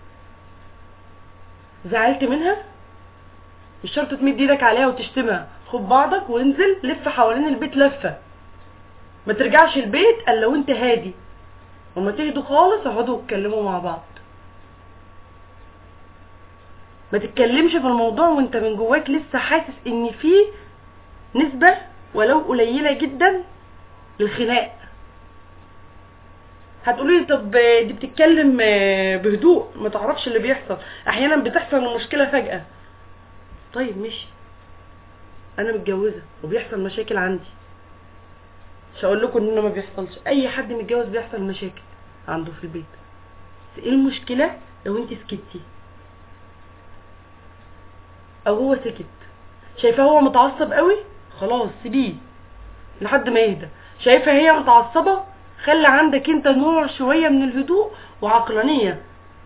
زعلت منها مش شرط تمد ايدك عليها وتشتمها خد بعضك وانزل لف حوالين البيت لفة ما ترجعش البيت الا لو انت هادي وما تهدوا خالص اقعدوا اتكلموا مع بعض ما تتكلمش في الموضوع وانت من جواك لسه حاسس ان في نسبة ولو قليلة جدا للخناق هتقولي لي طب دي بتتكلم آه، بهدوء ما تعرفش اللي بيحصل احيانا بتحصل المشكلة فجأة طيب ماشي انا متجوزة وبيحصل مشاكل عندي مش هقول لكم ان ما بيحصلش اي حد متجوز بيحصل مشاكل عنده في البيت بس ايه المشكلة لو انت سكتي او هو سكت شايفاه هو متعصب قوي خلاص سيبيه لحد ما يهدى شايفه هي متعصبه خلي عندك انت نوع شويه من الهدوء وعقلانيه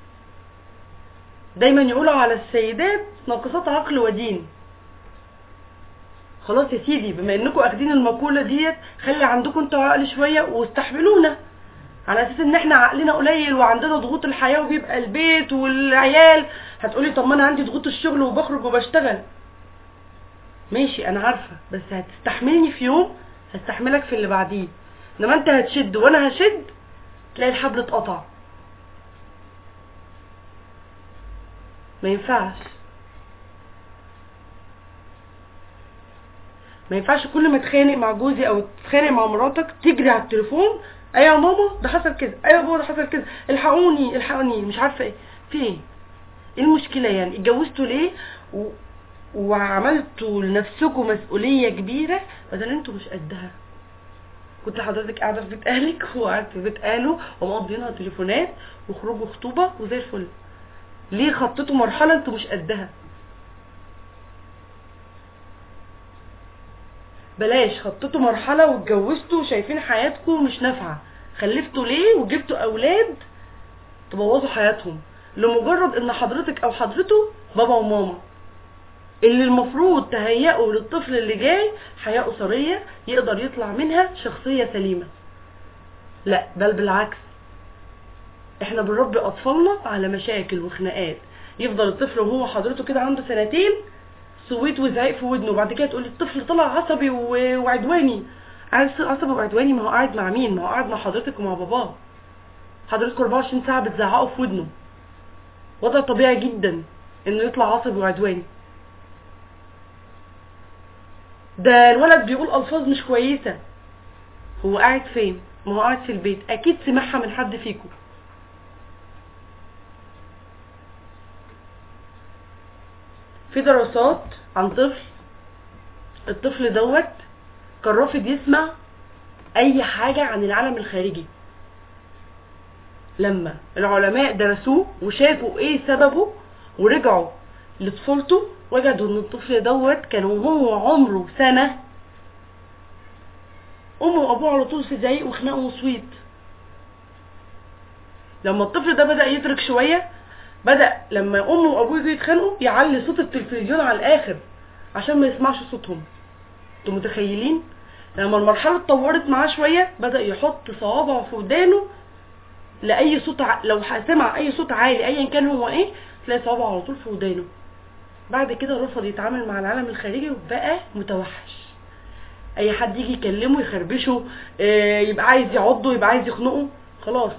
دايما يقولوا على السيدات ناقصات عقل ودين خلاص يا سيدي بما انكم اخدين المقوله ديت خلي عندكم انتوا عقل شويه واستحملونا على اساس ان احنا عقلنا قليل وعندنا ضغوط الحياه وبيبقى البيت والعيال هتقولي طب ما انا عندي ضغوط الشغل وبخرج وبشتغل ماشي انا عارفه بس هتستحملني في يوم هستحملك في اللي بعديه انما انت هتشد وانا هشد تلاقي الحبل اتقطع ما ينفعش ما ينفعش كل ما اتخانق مع جوزي او تتخانق مع مراتك تجري على التليفون ايوه يا ماما ده حصل كده ايوه يا بابا ده حصل كده الحقوني الحقوني مش عارفه ايه في ايه ايه المشكله يعني اتجوزتوا ليه و... وعملتوا لنفسكم مسؤوليه كبيره بدل انتوا مش قدها كنت حضرتك قاعده في بيت اهلك وقعدت في بيت اهله ومقضينها تليفونات وخروج خطوبه وزي الفل ليه خطيتوا مرحله انتوا مش قدها بلاش خطيتوا مرحله واتجوزتوا وشايفين حياتكم مش نافعه خلفتوا ليه وجبتوا اولاد تبوظوا حياتهم لمجرد ان حضرتك او حضرته بابا وماما اللي المفروض تهيئوا للطفل اللي جاي حياة أسرية يقدر يطلع منها شخصية سليمة لا بل بالعكس احنا بنربي أطفالنا على مشاكل وخناقات يفضل الطفل وهو حضرته كده عنده سنتين سويت وزعيق في ودنه وبعد كده تقولي الطفل طلع عصبي و- وعدواني عايز عصبي وعدواني ما هو قاعد مع مين ما هو قاعد مع حضرتك ومع باباه حضرتكم 24 ساعة بتزعقوا في ودنه وضع طبيعي جدا انه يطلع عصبي وعدواني ده الولد بيقول الفاظ مش كويسه هو قاعد فين ما هو قاعد في البيت اكيد سمعها من حد فيكم في دراسات عن طفل الطفل دوت كان رافض يسمع اي حاجه عن العالم الخارجي لما العلماء درسوه وشافوا ايه سببه ورجعوا لطفولته وجدوا ان الطفل دوت كان وهو عمره سنة امه وابوه على طول في زعيق وخناق وصويت لما الطفل ده بدأ يترك شوية بدأ لما امه وابوه يجوا يتخانقوا يعلي صوت التلفزيون على الاخر عشان ما يسمعش صوتهم انتوا متخيلين لما المرحلة اتطورت معاه شوية بدأ يحط صوابعه في ودانه لأي صوت ع... لو سمع أي صوت عالي أيا كان هو إيه تلاقي صوابعه على طول في ودانه بعد كده رفض يتعامل مع العالم الخارجي وبقى متوحش اي حد يجي يكلمه يخربشه آه، يبقى عايز يعضه يبقى عايز يخنقه خلاص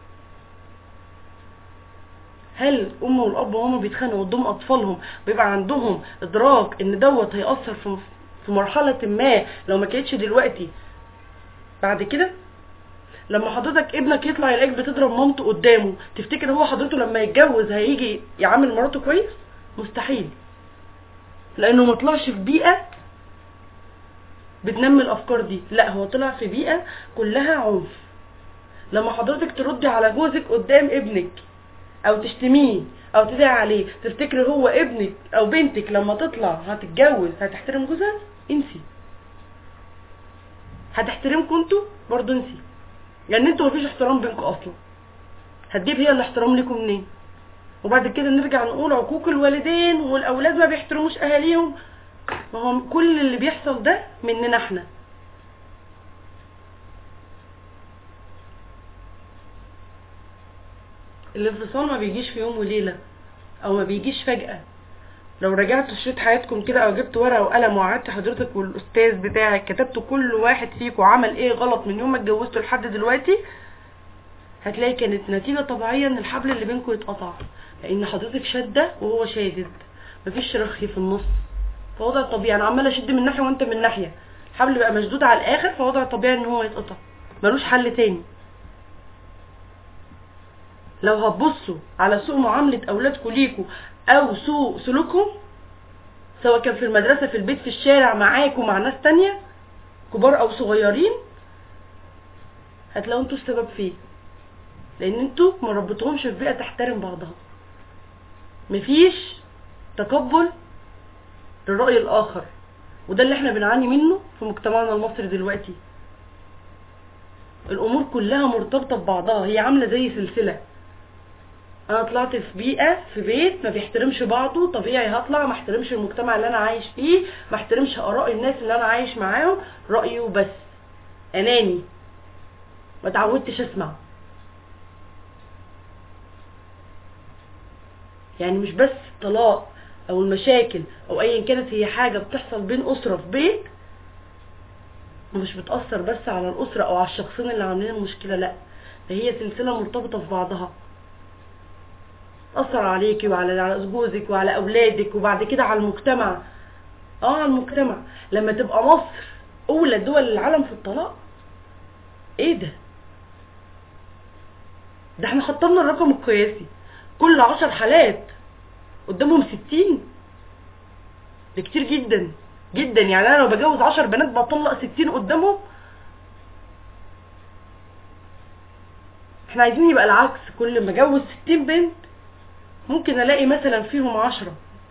هل ام والاب وهما بيتخانقوا قدام اطفالهم بيبقى عندهم ادراك ان دوت هيأثر في في مرحلة ما لو ما كانتش دلوقتي بعد كده لما حضرتك ابنك يطلع يلاقيك بتضرب مامته قدامه تفتكر هو حضرته لما يتجوز هيجي يعامل مراته كويس مستحيل لانه ما طلعش في بيئه بتنمي الافكار دي لا هو طلع في بيئه كلها عنف لما حضرتك تردي على جوزك قدام ابنك او تشتميه او تدعي عليه تفتكري هو ابنك او بنتك لما تطلع هتتجوز هتحترم جوزها انسي هتحترمكم انتوا برضه انسي لان انتوا مفيش احترام بينكم اصلا هتجيب هي الاحترام ليكم منين وبعد كده نرجع نقول عقوق الوالدين والاولاد ما بيحترموش اهاليهم ما هو كل اللي بيحصل ده مننا احنا الانفصال ما بيجيش في يوم وليله او ما بيجيش فجاه لو رجعتوا شريط حياتكم كده او جبت ورقه وقلم وقعدت حضرتك والاستاذ بتاعك كتبتوا كل واحد فيكم عمل ايه غلط من يوم ما اتجوزتوا لحد دلوقتي هتلاقي كانت نتيجة طبيعية ان الحبل اللي بينكم يتقطع لان حضرتك شادة وهو شادد مفيش رخي في النص فوضع طبيعي انا عمالة اشد من ناحية وانت من ناحية الحبل بقى مشدود على الاخر فوضع طبيعي ان هو يتقطع ملوش حل تاني لو هتبصوا على سوء معاملة اولادكم ليكوا او سوء سلوكهم سواء كان في المدرسة في البيت في الشارع معاكم مع ناس تانية كبار او صغيرين هتلاقوا انتوا السبب فيه لان انتوا ما ربيتهمش في بيئة تحترم بعضها مفيش تقبل للرأي الآخر وده اللي احنا بنعاني منه في مجتمعنا المصري دلوقتي الأمور كلها مرتبطة ببعضها هي عاملة زي سلسلة أنا طلعت في بيئة في بيت ما بيحترمش بعضه طبيعي هطلع ما احترمش المجتمع اللي أنا عايش فيه ما احترمش آراء الناس اللي أنا عايش معاهم رأيه بس أناني ما تعودتش أسمع يعني مش بس طلاق او المشاكل او ايا كانت هي حاجة بتحصل بين اسرة في بيت مش بتأثر بس على الاسرة او على الشخصين اللي عاملين المشكلة لا ده هي سلسلة مرتبطة في بعضها تأثر عليكي وعلى على جوزك وعلى اولادك وبعد كده على المجتمع اه على المجتمع لما تبقى مصر اولى دول العالم في الطلاق ايه ده ده احنا خطرنا الرقم القياسي كل عشر حالات قدامهم ستين ده كتير جدا جدا يعني انا لو بجوز عشر بنات بطلق ستين قدامهم احنا عايزين يبقى العكس كل ما اجوز ستين بنت ممكن الاقي مثلا فيهم عشرة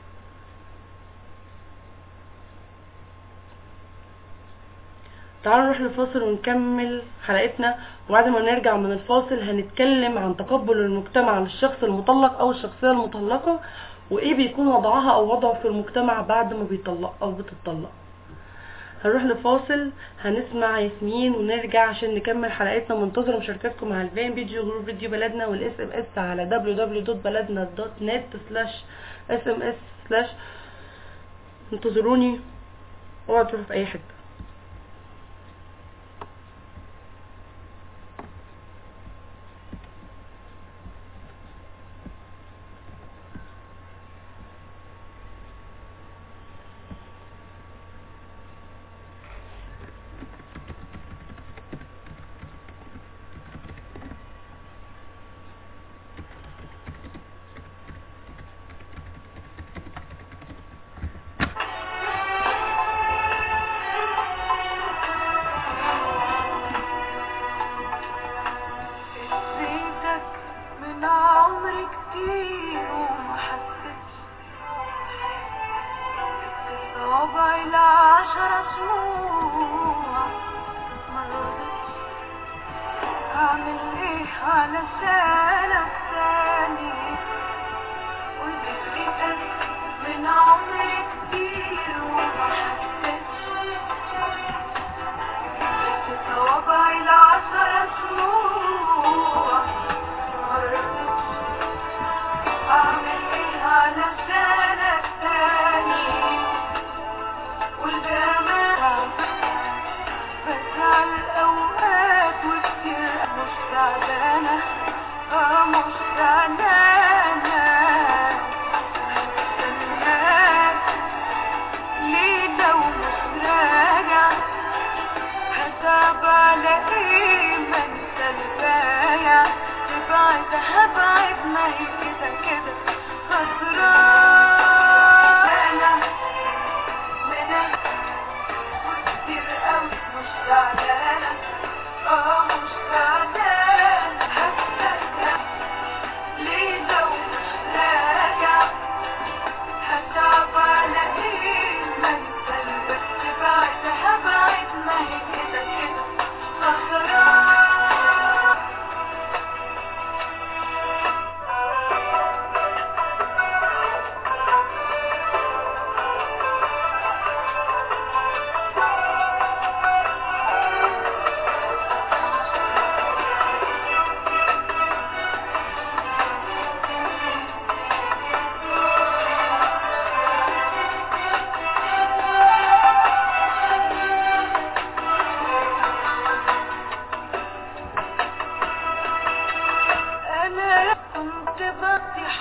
تعالوا نروح للفاصل ونكمل حلقتنا وبعد ما نرجع من الفاصل هنتكلم عن تقبل المجتمع للشخص المطلق او الشخصية المطلقة وايه بيكون وضعها او وضعه في المجتمع بعد ما بيطلق او بتطلق هنروح لفاصل هنسمع ياسمين ونرجع عشان نكمل حلقتنا منتظرة مشاركاتكم على الفان فيديو جروب فيديو بلدنا والاس ام اس على www.baladna.net سلاش اس ام اس سلاش انتظروني اوعوا تروحوا في اي حته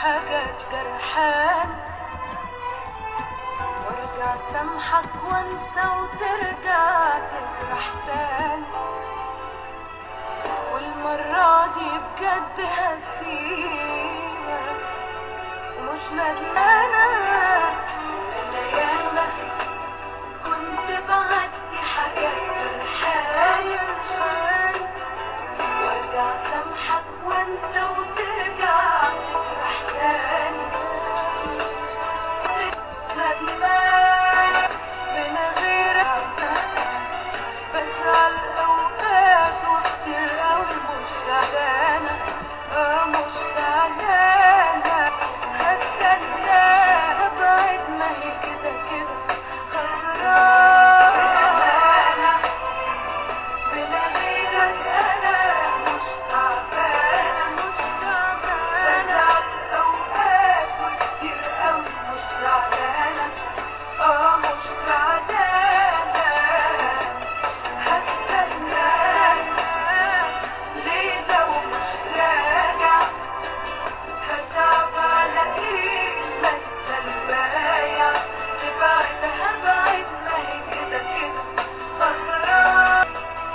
حاجات جرحان وارجع سامحك وانسى وترجع تجرح تاني والمرة دي بجد هسيبك ومش ندمانة أنا ياما كنت بعدي حاجات جرحان وارجع سامحك وانسى وترجع تجرح تاني ندمان من غيرك بزعل اوقات وكتير اوي مش زعلانة اه مش زعلانة هستنى ابعد ما هي كده كده خسرانة من غيرك انا مش تعبانة مش تعبانة اوقات وكتير اوي مش زعلانة اه مش زعلانة هستنى ليه ده ومش راجع هتعب على ايه لسه البايع تبعد هبعد ما هي كده كده خسران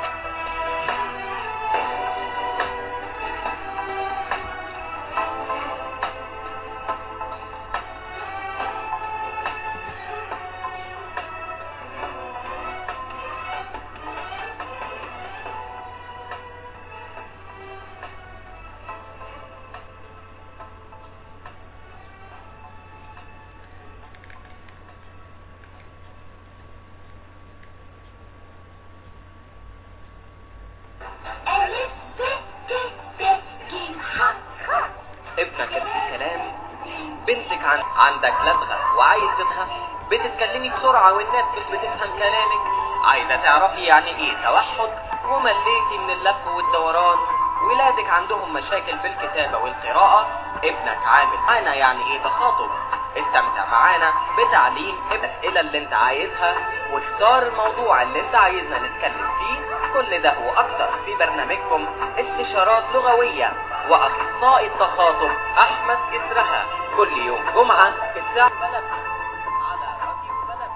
ابنك في كلام بنتك عن... عندك لدغة وعايز تفهم بتتكلمي بسرعة والناس مش بتفهم كلامك عايزة تعرفي يعني ايه توحد ومليتي من اللف والدوران ولادك عندهم مشاكل في الكتابة والقراءة ابنك عامل معانا يعني ايه تخاطب استمتع معانا بتعليم الأسئلة اللي انت عايزها واختار الموضوع اللي انت عايزنا نتكلم فيه كل ده واكتر في برنامجكم استشارات لغوية واخصائي التخاطب احمد اسرها كل يوم جمعة في الساعة بلد على راديو بلد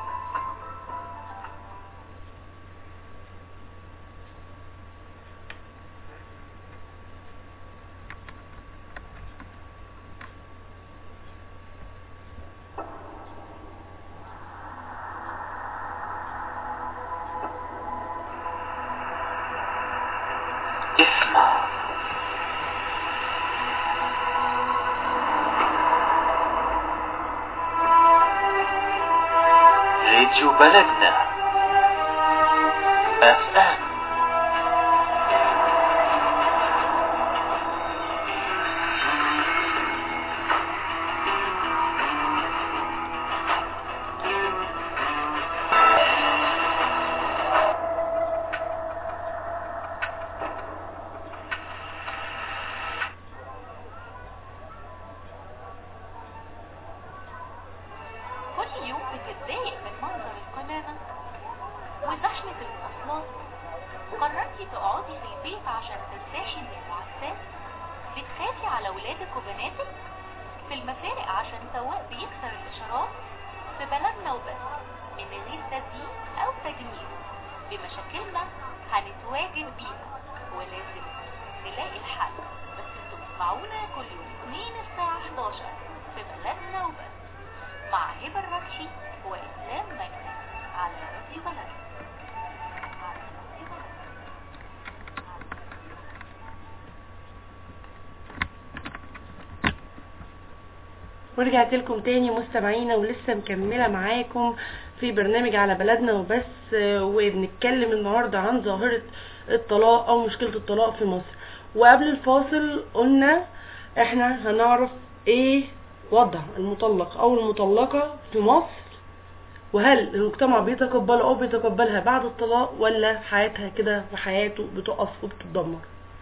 اسمع راديو بلدنا اف ام كل يوم بتتضايق من منظر القمامة وزحمة المواصلات قررتي تقعدي في البيت عشان ترتاحي من الوعكات بتخافي على ولادك وبناتك في المفارق عشان سواق بيكسر الإشارات في بلدنا وبس من غير تزيين أو تجميل بمشاكلنا هنتواجه بيها ولازم نلاقي الحل بس انتوا بتسمعونا كل يوم اثنين الساعة 11 في بلدنا وبس مع هبة الركشي وإسلام مجدي على راديو بلد على راديو بلد ورجعت لكم تاني مستمعينا ولسه مكملة معاكم في برنامج على بلدنا وبس آه، وبنتكلم النهاردة عن ظاهرة الطلاق او مشكلة الطلاق في مصر وقبل الفاصل قلنا احنا هنعرف ايه وضع المطلق او المطلقة في مصر وهل المجتمع بيتقبلها او بيتقبلها بعد الطلاق ولا حياتها كده وحياته بتقف وبتتدمر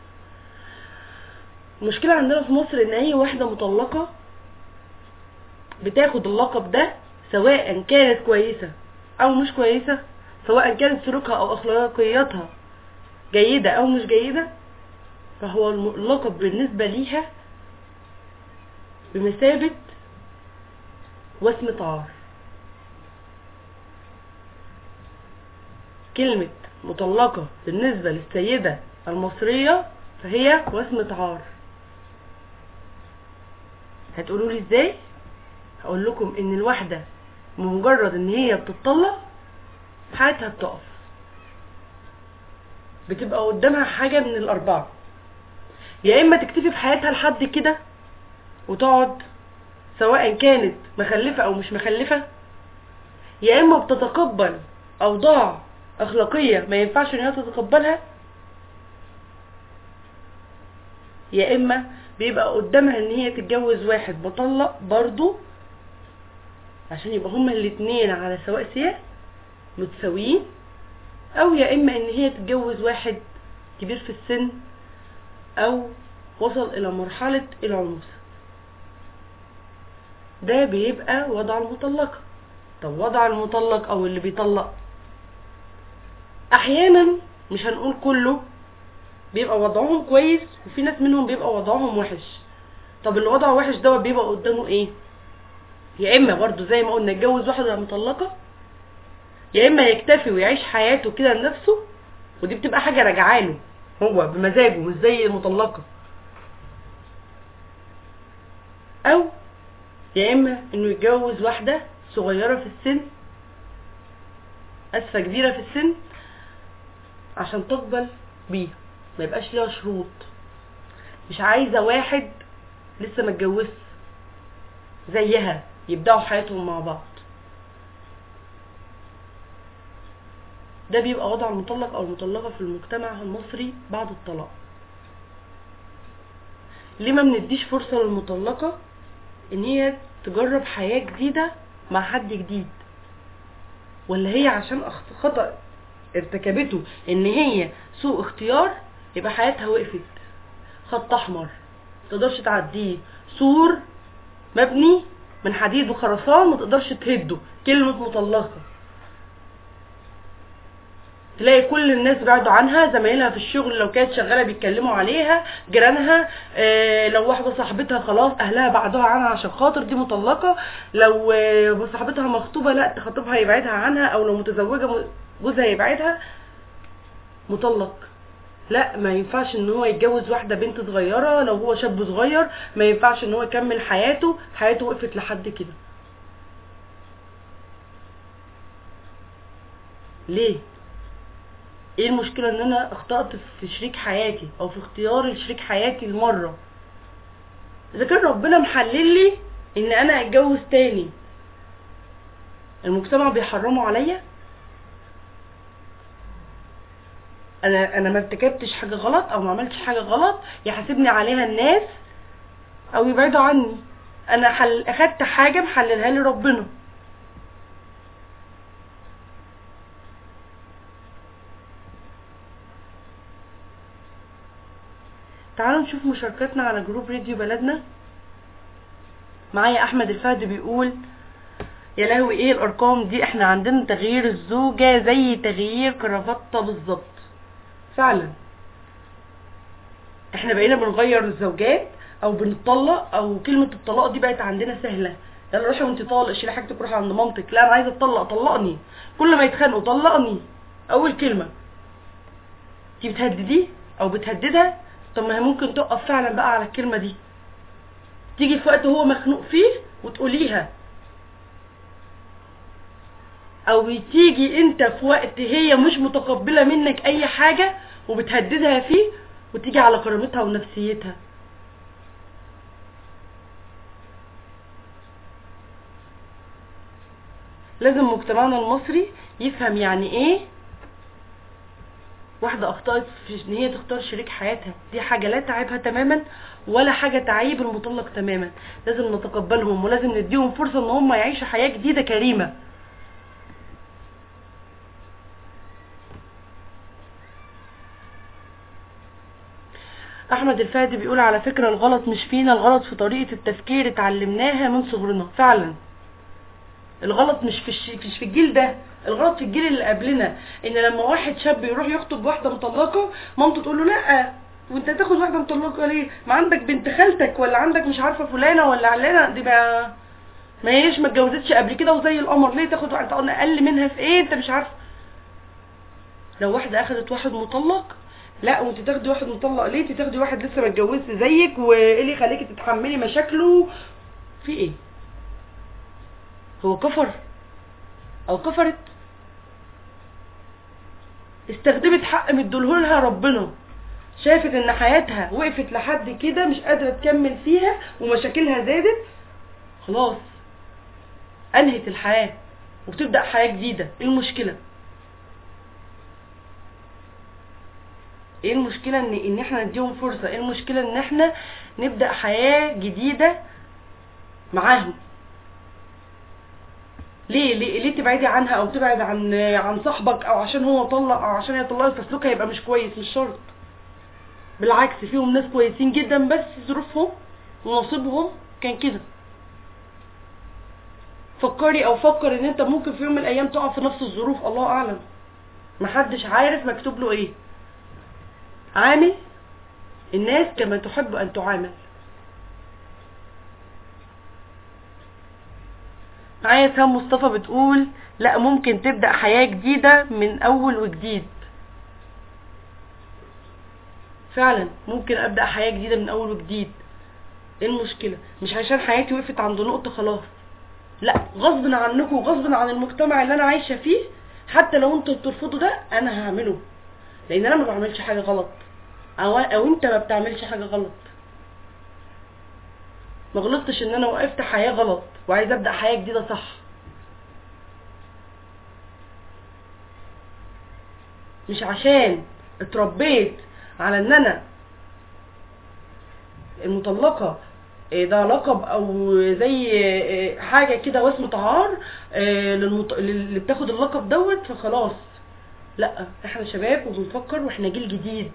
المشكلة عندنا في مصر ان اي واحدة مطلقة بتاخد اللقب ده سواء كانت كويسة او مش كويسة سواء كانت سلوكها او اخلاقياتها جيدة او مش جيدة فهو الم- اللقب بالنسبة ليها بمثابة وسمة عار كلمة مطلقة بالنسبة للسيدة المصرية فهي وسمة عار هتقولوا لي ازاي هقول لكم ان الواحدة بمجرد ان هي بتطلق حياتها بتقف بتبقى قدامها حاجة من الأربعة يا إما تكتفي بحياتها لحد كده وتقعد سواء كانت مخلفة أو مش مخلفة يا إما بتتقبل أوضاع أخلاقية ما ينفعش إن هي تتقبلها يا إما بيبقى قدامها إن هي تتجوز واحد مطلق برضو عشان يبقى هما الاتنين على سواء سير متساويين او يا اما ان هي تتجوز واحد كبير في السن او وصل الى مرحلة العنوسة ده بيبقى وضع المطلقة طب وضع المطلق او اللي بيطلق احيانا مش هنقول كله بيبقى وضعهم كويس وفي ناس منهم بيبقى وضعهم وحش طب اللي وضعه وحش ده بيبقى قدامه ايه يا اما برضو زي ما قلنا يتجوز واحدة مطلقة يا اما يكتفي ويعيش حياته كده لنفسه ودي بتبقى حاجة راجعاله هو بمزاجه مش زي المطلقة او يا اما انه يتجوز واحدة صغيرة في السن اسفة كبيرة في السن عشان تقبل بيه ما يبقاش ليها شروط مش عايزة واحد لسه ما اتجوزش زيها يبدأوا حياتهم مع بعض ده بيبقى وضع المطلق او المطلقة في المجتمع المصري بعد الطلاق ليه ما بنديش فرصة للمطلقة ان هي تجرب حياة جديدة مع حد جديد ولا هي عشان أخط- خطأ ارتكبته ان هي سوء اختيار يبقى حياتها وقفت خط احمر متقدرش تعديه سور مبني من حديد وخرسان متقدرش تهده كلمة مطلقة تلاقي كل الناس بعدوا عنها زمايلها في الشغل لو كانت شغاله بيتكلموا عليها جيرانها آه، لو واحده صاحبتها خلاص اهلها بعدوها عنها عشان خاطر دي مطلقه لو آه، صاحبتها مخطوبه لا خطيبها يبعدها عنها او لو متزوجه م- جوزها يبعدها مطلق لا ما ينفعش ان هو يتجوز واحده بنت صغيره لو هو شاب صغير ما ينفعش ان هو يكمل حياته حياته وقفت لحد كده ليه ايه المشكلة ان انا اخطأت في شريك حياتي او في اختياري لشريك حياتي المرة اذا كان ربنا محلل لي ان انا اتجوز تاني المجتمع بيحرمه عليا انا انا ما ارتكبتش حاجة غلط او ما عملتش حاجة غلط يحاسبني عليها الناس او يبعدوا عني انا حل... اخدت حاجة محللها لي ربنا تعالوا نشوف مشاركاتنا على جروب راديو بلدنا معايا احمد الفهد بيقول يا لهوي ايه الارقام دي احنا عندنا تغيير الزوجة زي تغيير كرافتة بالظبط فعلا احنا بقينا بنغير الزوجات او بنطلق او كلمة الطلاق دي بقت عندنا سهلة يلا روحي وانت طالق شيلي حاجتك روحي عند مامتك لا انا عايزه اتطلق طلقني كل ما يتخانقوا طلقني اول كلمة انت بتهدديه او بتهددها طب ما هي ممكن تقف فعلا بقى على الكلمة دي تيجي في وقت هو مخنوق فيه وتقوليها او تيجي انت في وقت هي مش متقبلة منك اي حاجة وبتهددها فيه وتيجي على كرامتها ونفسيتها لازم مجتمعنا المصري يفهم يعني ايه واحدة اخطأت في ان هي تختار شريك حياتها دي حاجة لا تعيبها تماما ولا حاجة تعيب المطلق تماما لازم نتقبلهم ولازم نديهم فرصة ان هم يعيشوا حياة جديدة كريمة احمد الفهدي بيقول على فكرة الغلط مش فينا الغلط في طريقة التفكير اتعلمناها من صغرنا فعلا الغلط مش في الش... مش في الجيل ده الغلط في الجيل اللي قبلنا ان لما واحد شاب يروح يخطب واحده مطلقه مامته تقول له لا وانت تاخد واحده مطلقه ليه ما عندك بنت خالتك ولا عندك مش عارفه فلانه ولا علانه دي بقى ما هيش ما اتجوزتش قبل كده وزي القمر ليه تاخد واحده اقل منها في ايه انت مش عارفه لو واحده اخدت واحد مطلق لا وانت تاخدي واحد مطلق ليه انت تاخدي واحد لسه ما اتجوزش زيك وايه اللي يخليكي تتحملي مشاكله في ايه هو كفر او كفرت استخدمت حق مديهولها ربنا شافت ان حياتها وقفت لحد كده مش قادره تكمل فيها ومشاكلها زادت خلاص انهت الحياه وبتبدا حياه جديده ايه المشكله ايه المشكله ان ان احنا نديهم فرصه ايه المشكله ان احنا نبدا حياه جديده معاهم ليه ليه ليه تبعدي عنها او تبعد عن عن صاحبك او عشان هو طلق او عشان هي طلقت فسلوكها هيبقى مش كويس مش شرط بالعكس فيهم ناس كويسين جدا بس ظروفهم ونصيبهم كان كده فكري او فكر ان انت ممكن في يوم من الايام تقع في نفس الظروف الله اعلم محدش عارف مكتوب له ايه عامل الناس كما تحب ان تعامل معايا سام مصطفى بتقول لا ممكن تبدأ حياة جديدة من اول وجديد فعلا ممكن ابدأ حياة جديدة من اول وجديد ايه المشكلة مش عشان حياتي وقفت عند نقطة خلاص لا غصب عنكم وغصب عن المجتمع اللي انا عايشة فيه حتى لو انتوا بترفضوا ده انا هعمله لان انا ما بعملش حاجة غلط او, أو انت ما بتعملش حاجة غلط ما غلطتش ان انا وقفت حياة غلط وعايز ابدأ حياة جديدة صح مش عشان اتربيت على ان انا المطلقة إيه ده لقب او زي إيه حاجة كده واسم عار إيه للمط... اللي بتاخد اللقب دوت فخلاص لا احنا شباب وبنفكر واحنا جيل جديد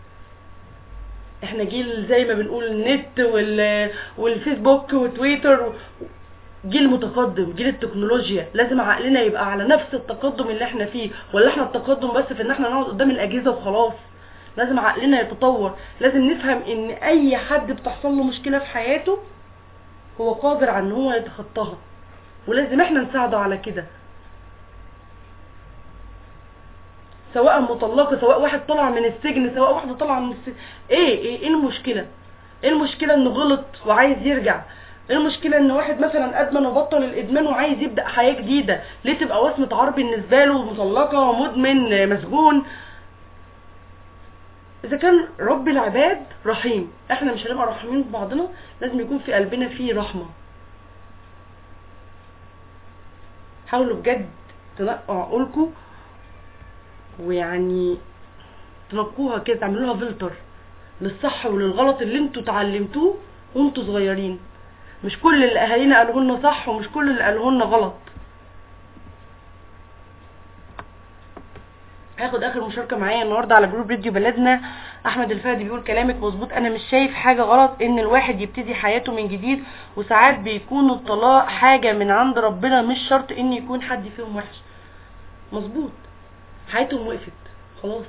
احنا جيل زي ما بنقول النت وال... والفيسبوك وتويتر و... جيل متقدم جيل التكنولوجيا لازم عقلنا يبقى على نفس التقدم اللي احنا فيه ولا احنا التقدم بس في ان احنا نقعد قدام الاجهزه وخلاص لازم عقلنا يتطور لازم نفهم ان اي حد بتحصل له مشكله في حياته هو قادر على ان هو يتخطاها ولازم احنا نساعده على كده سواء مطلقه سواء واحد طلع من السجن سواء واحده طالعه من السجن ايه ايه ايه المشكله ايه المشكله انه غلط وعايز يرجع ايه المشكله ان واحد مثلا ادمن وبطل الادمان وعايز يبدا حياه جديده ليه تبقى وصمه عار بالنسبه له مطلقه ومدمن مسجون اذا كان رب العباد رحيم احنا مش هنبقى رحيمين ببعضنا لازم يكون في قلبنا فيه رحمه حاولوا بجد تنقوا عقولكم ويعني تنقوها كده تعملوا لها فلتر للصح وللغلط اللي انتوا اتعلمتوه وانتوا صغيرين مش كل اللي اهالينا قالوه لنا صح ومش كل اللي قالوه لنا غلط هاخد اخر مشاركه معايا النهارده على جروب راديو بلدنا احمد الفهدي بيقول كلامك مظبوط انا مش شايف حاجه غلط ان الواحد يبتدي حياته من جديد وساعات بيكون الطلاق حاجه من عند ربنا مش شرط ان يكون حد فيهم وحش مظبوط حياتهم وقفت خلاص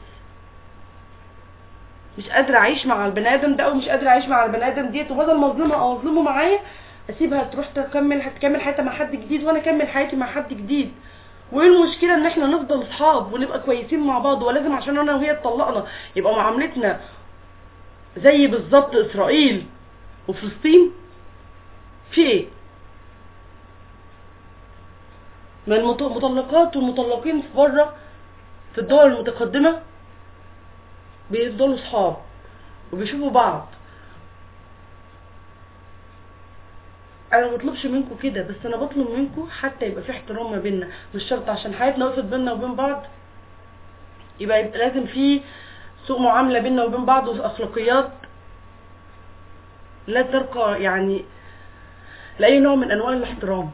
مش قادره اعيش مع البني ادم ده او مش قادره اعيش مع البني ادم ديت وبدل ما اظلمها او اظلمه معايا اسيبها تروح تكمل تكمل حياتها مع حد جديد وانا اكمل حياتي مع حد جديد وايه المشكله ان احنا نفضل اصحاب ونبقى كويسين مع بعض ولازم عشان انا وهي اتطلقنا يبقى معاملتنا زي بالظبط اسرائيل وفلسطين في ايه ما المطلقات والمطلقين في بره في الدول المتقدمه بيفضلوا صحاب وبيشوفوا بعض انا ما بطلبش منكم كده بس انا بطلب منكم حتى يبقى في احترام ما بيننا مش شرط عشان حياتنا وقفت بيننا وبين بعض يبقى, يبقى لازم في سوء معامله بيننا وبين بعض واخلاقيات لا ترقى يعني لاي نوع من انواع الاحترام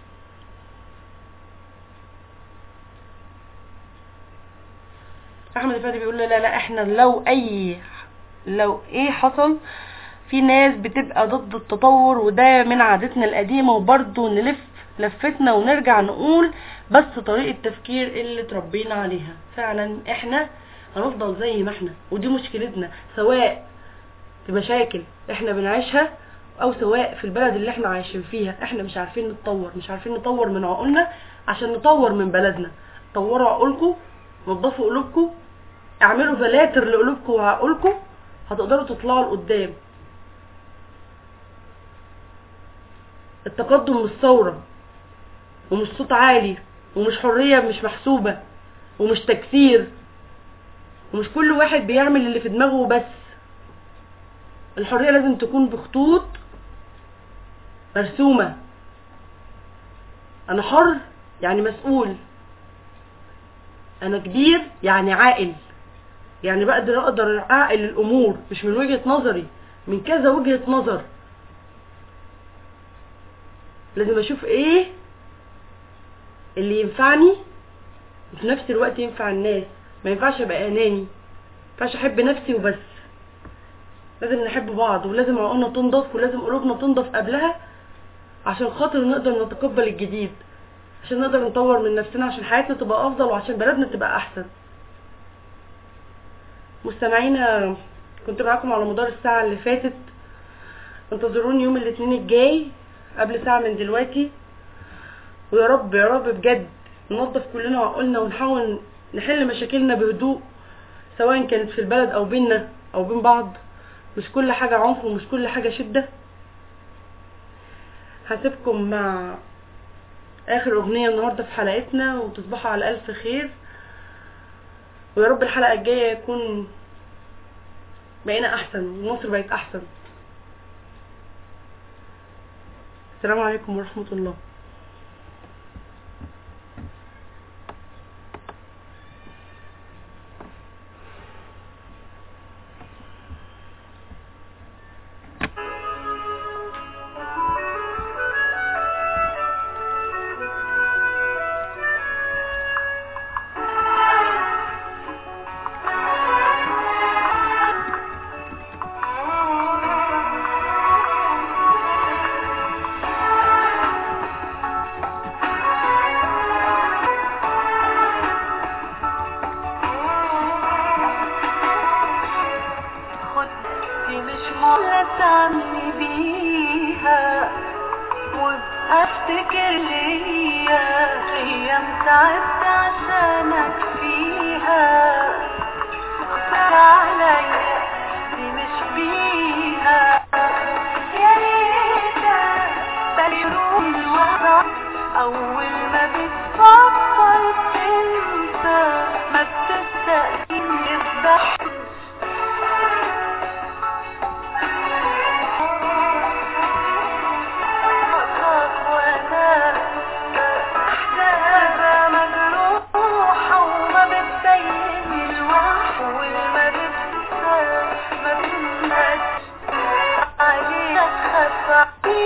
احمد الفادي بيقول لا لا احنا لو اي لو ايه حصل في ناس بتبقى ضد التطور وده من عادتنا القديمة وبرضه نلف لفتنا ونرجع نقول بس طريقة تفكير اللي اتربينا عليها فعلا احنا هنفضل زي ما احنا ودي مشكلتنا سواء في مشاكل احنا بنعيشها او سواء في البلد اللي احنا عايشين فيها احنا مش عارفين نتطور مش عارفين نطور من عقولنا عشان نطور من بلدنا طوروا عقولكم نظفوا قلوبكم اعملوا فلاتر لقلوبكم وعقولكم هتقدروا تطلعوا لقدام التقدم مش ثورة ومش صوت عالي ومش حرية مش محسوبة ومش تكسير ومش كل واحد بيعمل اللي في دماغه بس الحرية لازم تكون بخطوط مرسومة انا حر يعني مسؤول انا كبير يعني عاقل يعني بقدر اقدر اعقل الامور مش من وجهة نظري من كذا وجهة نظر لازم اشوف ايه اللي ينفعني وفي نفس الوقت ينفع الناس ما ينفعش ابقى اناني ما ينفعش احب نفسي وبس لازم نحب بعض ولازم عقولنا تنضف ولازم قلوبنا تنضف قبلها عشان خاطر نقدر نتقبل الجديد عشان نقدر نطور من نفسنا عشان حياتنا تبقى افضل وعشان بلدنا تبقى احسن مستمعينا كنت معاكم على مدار الساعة اللي فاتت انتظروني يوم الاثنين الجاي قبل ساعة من دلوقتي ويا رب يا رب بجد ننظف كلنا عقولنا ونحاول نحل مشاكلنا بهدوء سواء كانت في البلد او بينا او بين بعض مش كل حاجة عنف ومش كل حاجة شدة هسيبكم مع اخر اغنية النهاردة في حلقتنا وتصبحوا على الف خير ويا رب الحلقة الجاية يكون بقينا احسن ومصر بقت احسن السلام عليكم ورحمة الله خد دي مش مهلة تعملي بيها وابقى افتكر ليا ايام تعبت عشانك فيها خسر عليا دي مش بيها يا ريتك تليروح الوضع اول ما بتفكر تنسى ما بتستقيم الضحك وانا محتاجة مجروحة وما بتبين الوحش والما بتنسى ما بتنساش عليك خاف